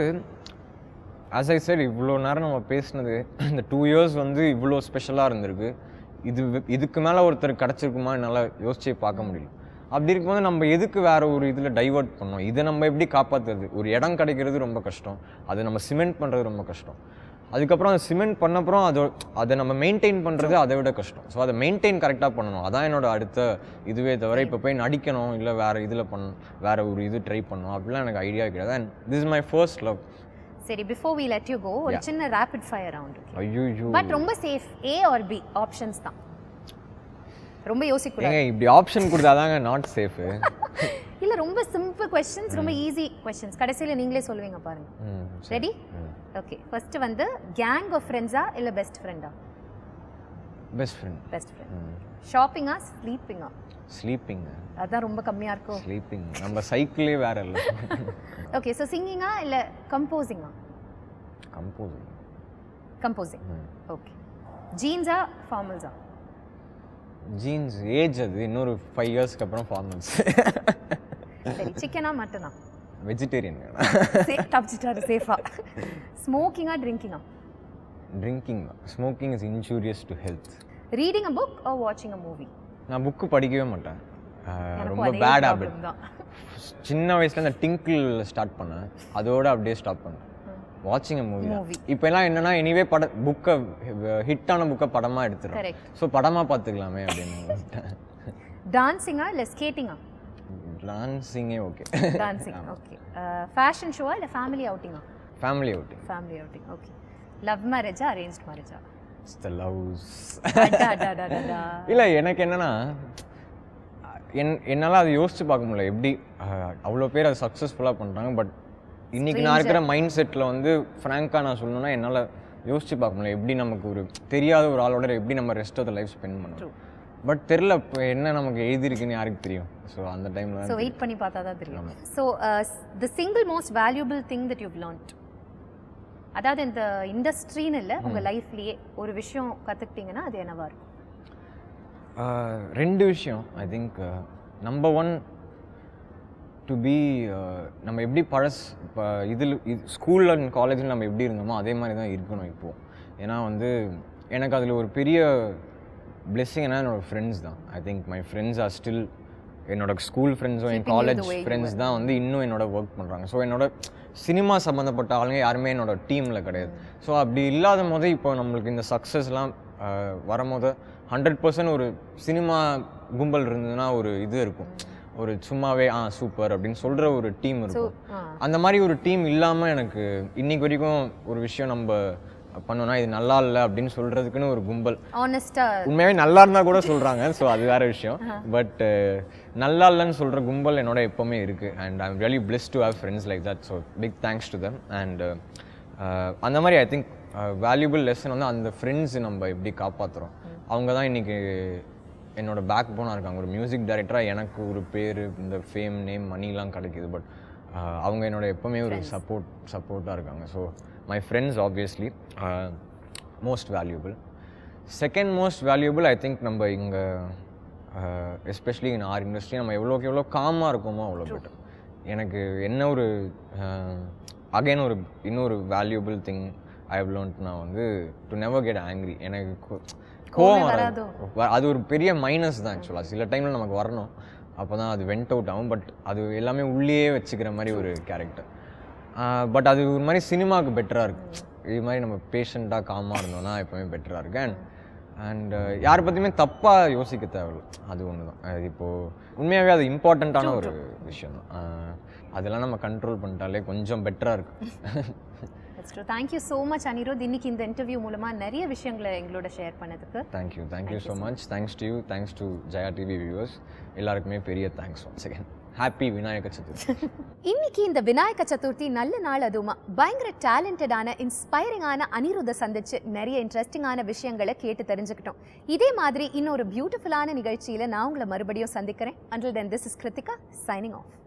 as I said இவ்வளோ நேரம் நம்ம பேசினது இந்த டூ இயர்ஸ் வந்து இவ்வளோ ஸ்பெஷலாக இருந்திருக்கு இது வி- இதுக்கு மேலே ஒருத்தர் கிடச்சிருக்குமா என்னால் யோசிச்சே பார்க்க முடியல அப்படி இருக்கும்போது நம்ம எதுக்கு வேற ஒரு இதில் டைவர்ட் பண்ணோம் இதை நம்ம எப்படி காப்பாற்றுறது ஒரு இடம் கிடைக்கிறது ரொம்ப கஷ்டம் அதை நம்ம சிமெண்ட் பண்ணுறது ரொம்ப கஷ்டம் அதுக்கப்புறம் அதை சிமெண்ட் பண்ணப்புறம் அதை அதை நம்ம மெயின்டைன் பண்ணுறது அதை விட கஷ்டம் ஸோ அதை மெயின்டைன் கரெக்டாக பண்ணணும் அதான் என்னோட அடுத்த இதுவே தவிர இப்போ போய் நடிக்கணும் இல்லை வேற இதில் பண்ணணும் வேற ஒரு இது ட்ரை பண்ணணும் அப்படிலாம் எனக்கு ஐடியா கிடையாது and this is my first love சரி before we let you go ஒரு சின்ன ரேபிட் ஃபயர் ரவுண்ட் ஐயோ பட் ரொம்ப safe A or B options தான் ரொம்ப யோசிக்க கூடாது ஏங்க இப்படி ஆப்ஷன் கொடுத்தாதாங்க நாட் சேஃபு இல்ல ரொம்ப சிம்பிள் கொஸ்டின்ஸ் ரொம்ப ஈஸி கொஸ்டின்ஸ் கடைசியில நீங்களே சொல்லுவீங்க பாருங்க ம் ரெடி ஓகே ஃபர்ஸ்ட் வந்து கேங் ஆஃப் ஃப்ரெண்ட்ஸா இல்ல பெஸ்ட் ஃப்ரெண்டா best friend best friend ஷாப்பிங்கா ஸ்லீப்பிங்கா sleeping அதான் ரொம்ப கம்மியா இருக்கும் ஸ்லீப்பிங் நம்ம சைக்கிளே வேற இல்லை ஓகே ஸோ சிங்கிங்கா இல்ல கம்போசிங்கா கம்போசிங் கம்போசிங் ஓகே ஜீன்ஸா ஃபார்மல்ஸா ஜீன்ஸ் ஏஜ் அது இன்னொரு ஃபைவ் இயர்ஸ்க்கு அப்புறம் ஃபார்மல்ஸ் சரி சிக்கனா மட்டனா வெஜிடேரியன் தப்பிச்சிட்டாரு சேஃபா ஸ்மோக்கிங்கா ட்ரிங்கிங்கா drinking smoking is injurious to health reading a book or வாட்சிங் அ மூவி நான் புக்கு படிக்கவே மாட்டேன் அஹ், எனக்கும் ரொம்ப அதே பேட் problem ஹேபிட் தான். சின்ன வயசுல இந்த டிங்கிள் ஸ்டார்ட் பண்ணேன் அதோட அப்படியே ஸ்டாப் பண்ணேன் வாட்சிங் அ மூவி Movie. இப்போ எல்லாம் என்னன்னா எனிவே பட புக்கை ஹிட்டான புக்கை படமா எடுத்துறேன் Correct. ஸோ படமா பார்த்துக்கலாமே அப்படின்னு டான்சிங்கா இல்ல ஸ்கேட்டிங்கா டான்ஸிங்கே ஓகே டான்சிங் ஓகே ஃபேஷன் ஷோவா இல்ல ஃபேமிலி அவுட்டிங்கா family outing family outing okay love மேரேஜா அரேஞ்ச் மேரேஜா இட்ஸ் த லவ்ஸ் அடா இல்லை எனக்கு என்னன்னா என் என்னால் அதை யோசிச்சு பார்க்க முடியல எப்படி அவ்வளோ பேர் அதை சக்ஸஸ்ஃபுல்லாக பண்ணுறாங்க பட் இன்னைக்கு நான் இருக்கிற மைண்ட் செட்டில் வந்து ஃப்ராங்காக நான் சொல்லணும்னா என்னால் யோசிச்சு பார்க்க முடியல எப்படி நமக்கு ஒரு தெரியாத ஒரு ஆளோட எப்படி நம்ம rest of the life spend பண்ணணும் பட் தெரில இப்போ என்ன நமக்கு எழுதிருக்குன்னு யாருக்கு தெரியும் ஸோ அந்த ஸோ டைமில் வெயிட் பண்ணி பார்த்தா தான் தெரியும் so the single most valuable thing that you've learned அதாவது இந்த இண்டஸ்ட்ரின்னு இல்லை உங்க லைஃப்லயே ஒரு விஷயம் கத்துக்கிட்டீங்கன்னா அது என்னவா இருக்கும் ரெண்டு விஷயம் I think number one to be நம்ம எப்படி பழஸ் இப்போ இதில் இது ஸ்கூலில் அண்ட் காலேஜில் நம்ம எப்படி இருந்தோமோ அதே மாதிரி தான் இருக்கணும் இப்போது ஏன்னா வந்து எனக்கு அதில் ஒரு பெரிய பிளெஸ்ஸிங் என்ன என்னோட ஃப்ரெண்ட்ஸ் தான் I think my friends are still என்னோட ஸ்கூல் ஃப்ரெண்ட்ஸும் என் Keeping you the college way you friends தான் வந்து இன்னும் என்னோட ஒர்க் பண்ணுறாங்க ஸோ என்னோட சினிமா சம்மந்தப்பட்ட ஆளுங்க யாருமே என்னோட டீமில் கிடையாது ஸோ அப்படி இல்லாத போது இப்போ நம்மளுக்கு இந்த சக்ஸஸ்லாம் வரும்போது ஹண்ட்ரட் பர்சன்ட் ஒரு சினிமா கும்பல் இருந்ததுன்னா ஒரு இது இருக்கும் ஒரு சும்மாவே ஆ சூப்பர் அப்படின்னு சொல்கிற ஒரு டீம் இருக்கும் ஆ. அந்த மாதிரி ஒரு டீம் இல்லாமல் எனக்கு இன்னைக்கு வரைக்கும் ஒரு விஷயம் நம்ம பண்ணோம்னா இது நல்லா இல்லை அப்படின்னு சொல்கிறதுக்குன்னு ஒரு கும்பல் ஆனஸ்டா உண்மையாவே நல்லா இருந்தா கூட சொல்றாங்க ஸோ அது வேற விஷயம் பட் நல்லா இல்லைன்னு சொல்ற கும்பல் என்னோட எப்பவுமே இருக்கு and I'm really bless to have friends like that so big thanks to them and அந்த மாதிரி ஐ திங்க் வேல்யூபிள் லெசன் வந்து அந்த ஃப்ரெண்ட்ஸ் நம்ம எப்படி காப்பாத்துறோம் அவங்க தான் இன்னைக்கு என்னோட பேக் போனாக இருக்காங்க ஒரு மியூசிக் டைரக்டராக எனக்கு ஒரு பேர் இந்த ஃபேம் நேம் மணிலாம் கிடைக்குது பட் அவங்க என்னோட எப்பவுமே ஒரு சப்போர்ட் சப்போர்ட்டாக இருக்காங்க so my friends obviously most valuable second most valuable I think நம்ம இங்கே எஸ்பெஷலி இன் ஆர் இண்டஸ்ட்ரி நம்ம எவ்வளோக்கு எவ்வளோ காமாக இருக்கோமோ அவ்வளோ பெட்டர் எனக்கு என்ன ஒரு அகைன் ஒரு இன்னொரு வேல்யூபிள் திங் ஐ ஹவ் லேர்ன்ட்னா வந்து டு நெவர் கெட் ஆங்க்ரி எனக்கு கோ- கோவம் வராது வ- அது ஒரு பெரிய மைனஸ் தான் ஆக்சுவலாக சில டைமில் நமக்கு வரணும் அப்போ தான் அது வெண்ட் அவுட் ஆகும் பட் அது எல்லாமே உள்ளேயே வச்சுக்கிற மாதிரி ஒரு கேரக்டர் பட் அது ஒரு மாதிரி சினிமாவுக்கு பெட்டராக இருக்கு இது மாதிரி நம்ம பேஷண்ட்டாக காமாக இருந்தோம்னா எப்போவுமே பெட்டராக இருக்கு அண்ட் அண்ட் யாரை பற்றியுமே தப்பாக யோசிக்க தேவையில்ல அது ஒன்று தான் அது இப்போது உண்மையாகவே அது இம்பார்ட்டண்ட்டான ஒரு விஷயம் தான் ஆஹ் அதெல்லாம் நம்ம கண்ட்ரோல் பண்ணிட்டாலே கொஞ்சம் பெட்டராக இருக்கு தேங்க்யூ ஸோ மச் அனிருத் இன்னைக்கு இந்த இன்டர்வியூ மூலமா நிறைய விஷயங்களை எங்களோட ஷேர் பண்ணதுக்கு thank you thank you so much thanks to you thanks to Jaya TV viewers எல்லாருக்குமே பெரிய thanks once again happy Vinayaka Chaturthi இன்னைக்கு இந்த விநாயக சதுர்த்தி நல்ல நாள் அதுவுமா பயங்கர டேலண்டடான இன்ஸ்பைரிங்கான அனிருத்தை சந்திச்சு நிறைய இன்ட்ரெஸ்டிங்கான விஷயங்களை கேட்டு தெரிஞ்சுக்கிட்டோம் இதே மாதிரி இன்னொரு பியூட்டிஃபுல்லான நிகழ்ச்சியில நான் உங்களை மறுபடியும் சந்திக்கிறேன் until then this is Krithika signing of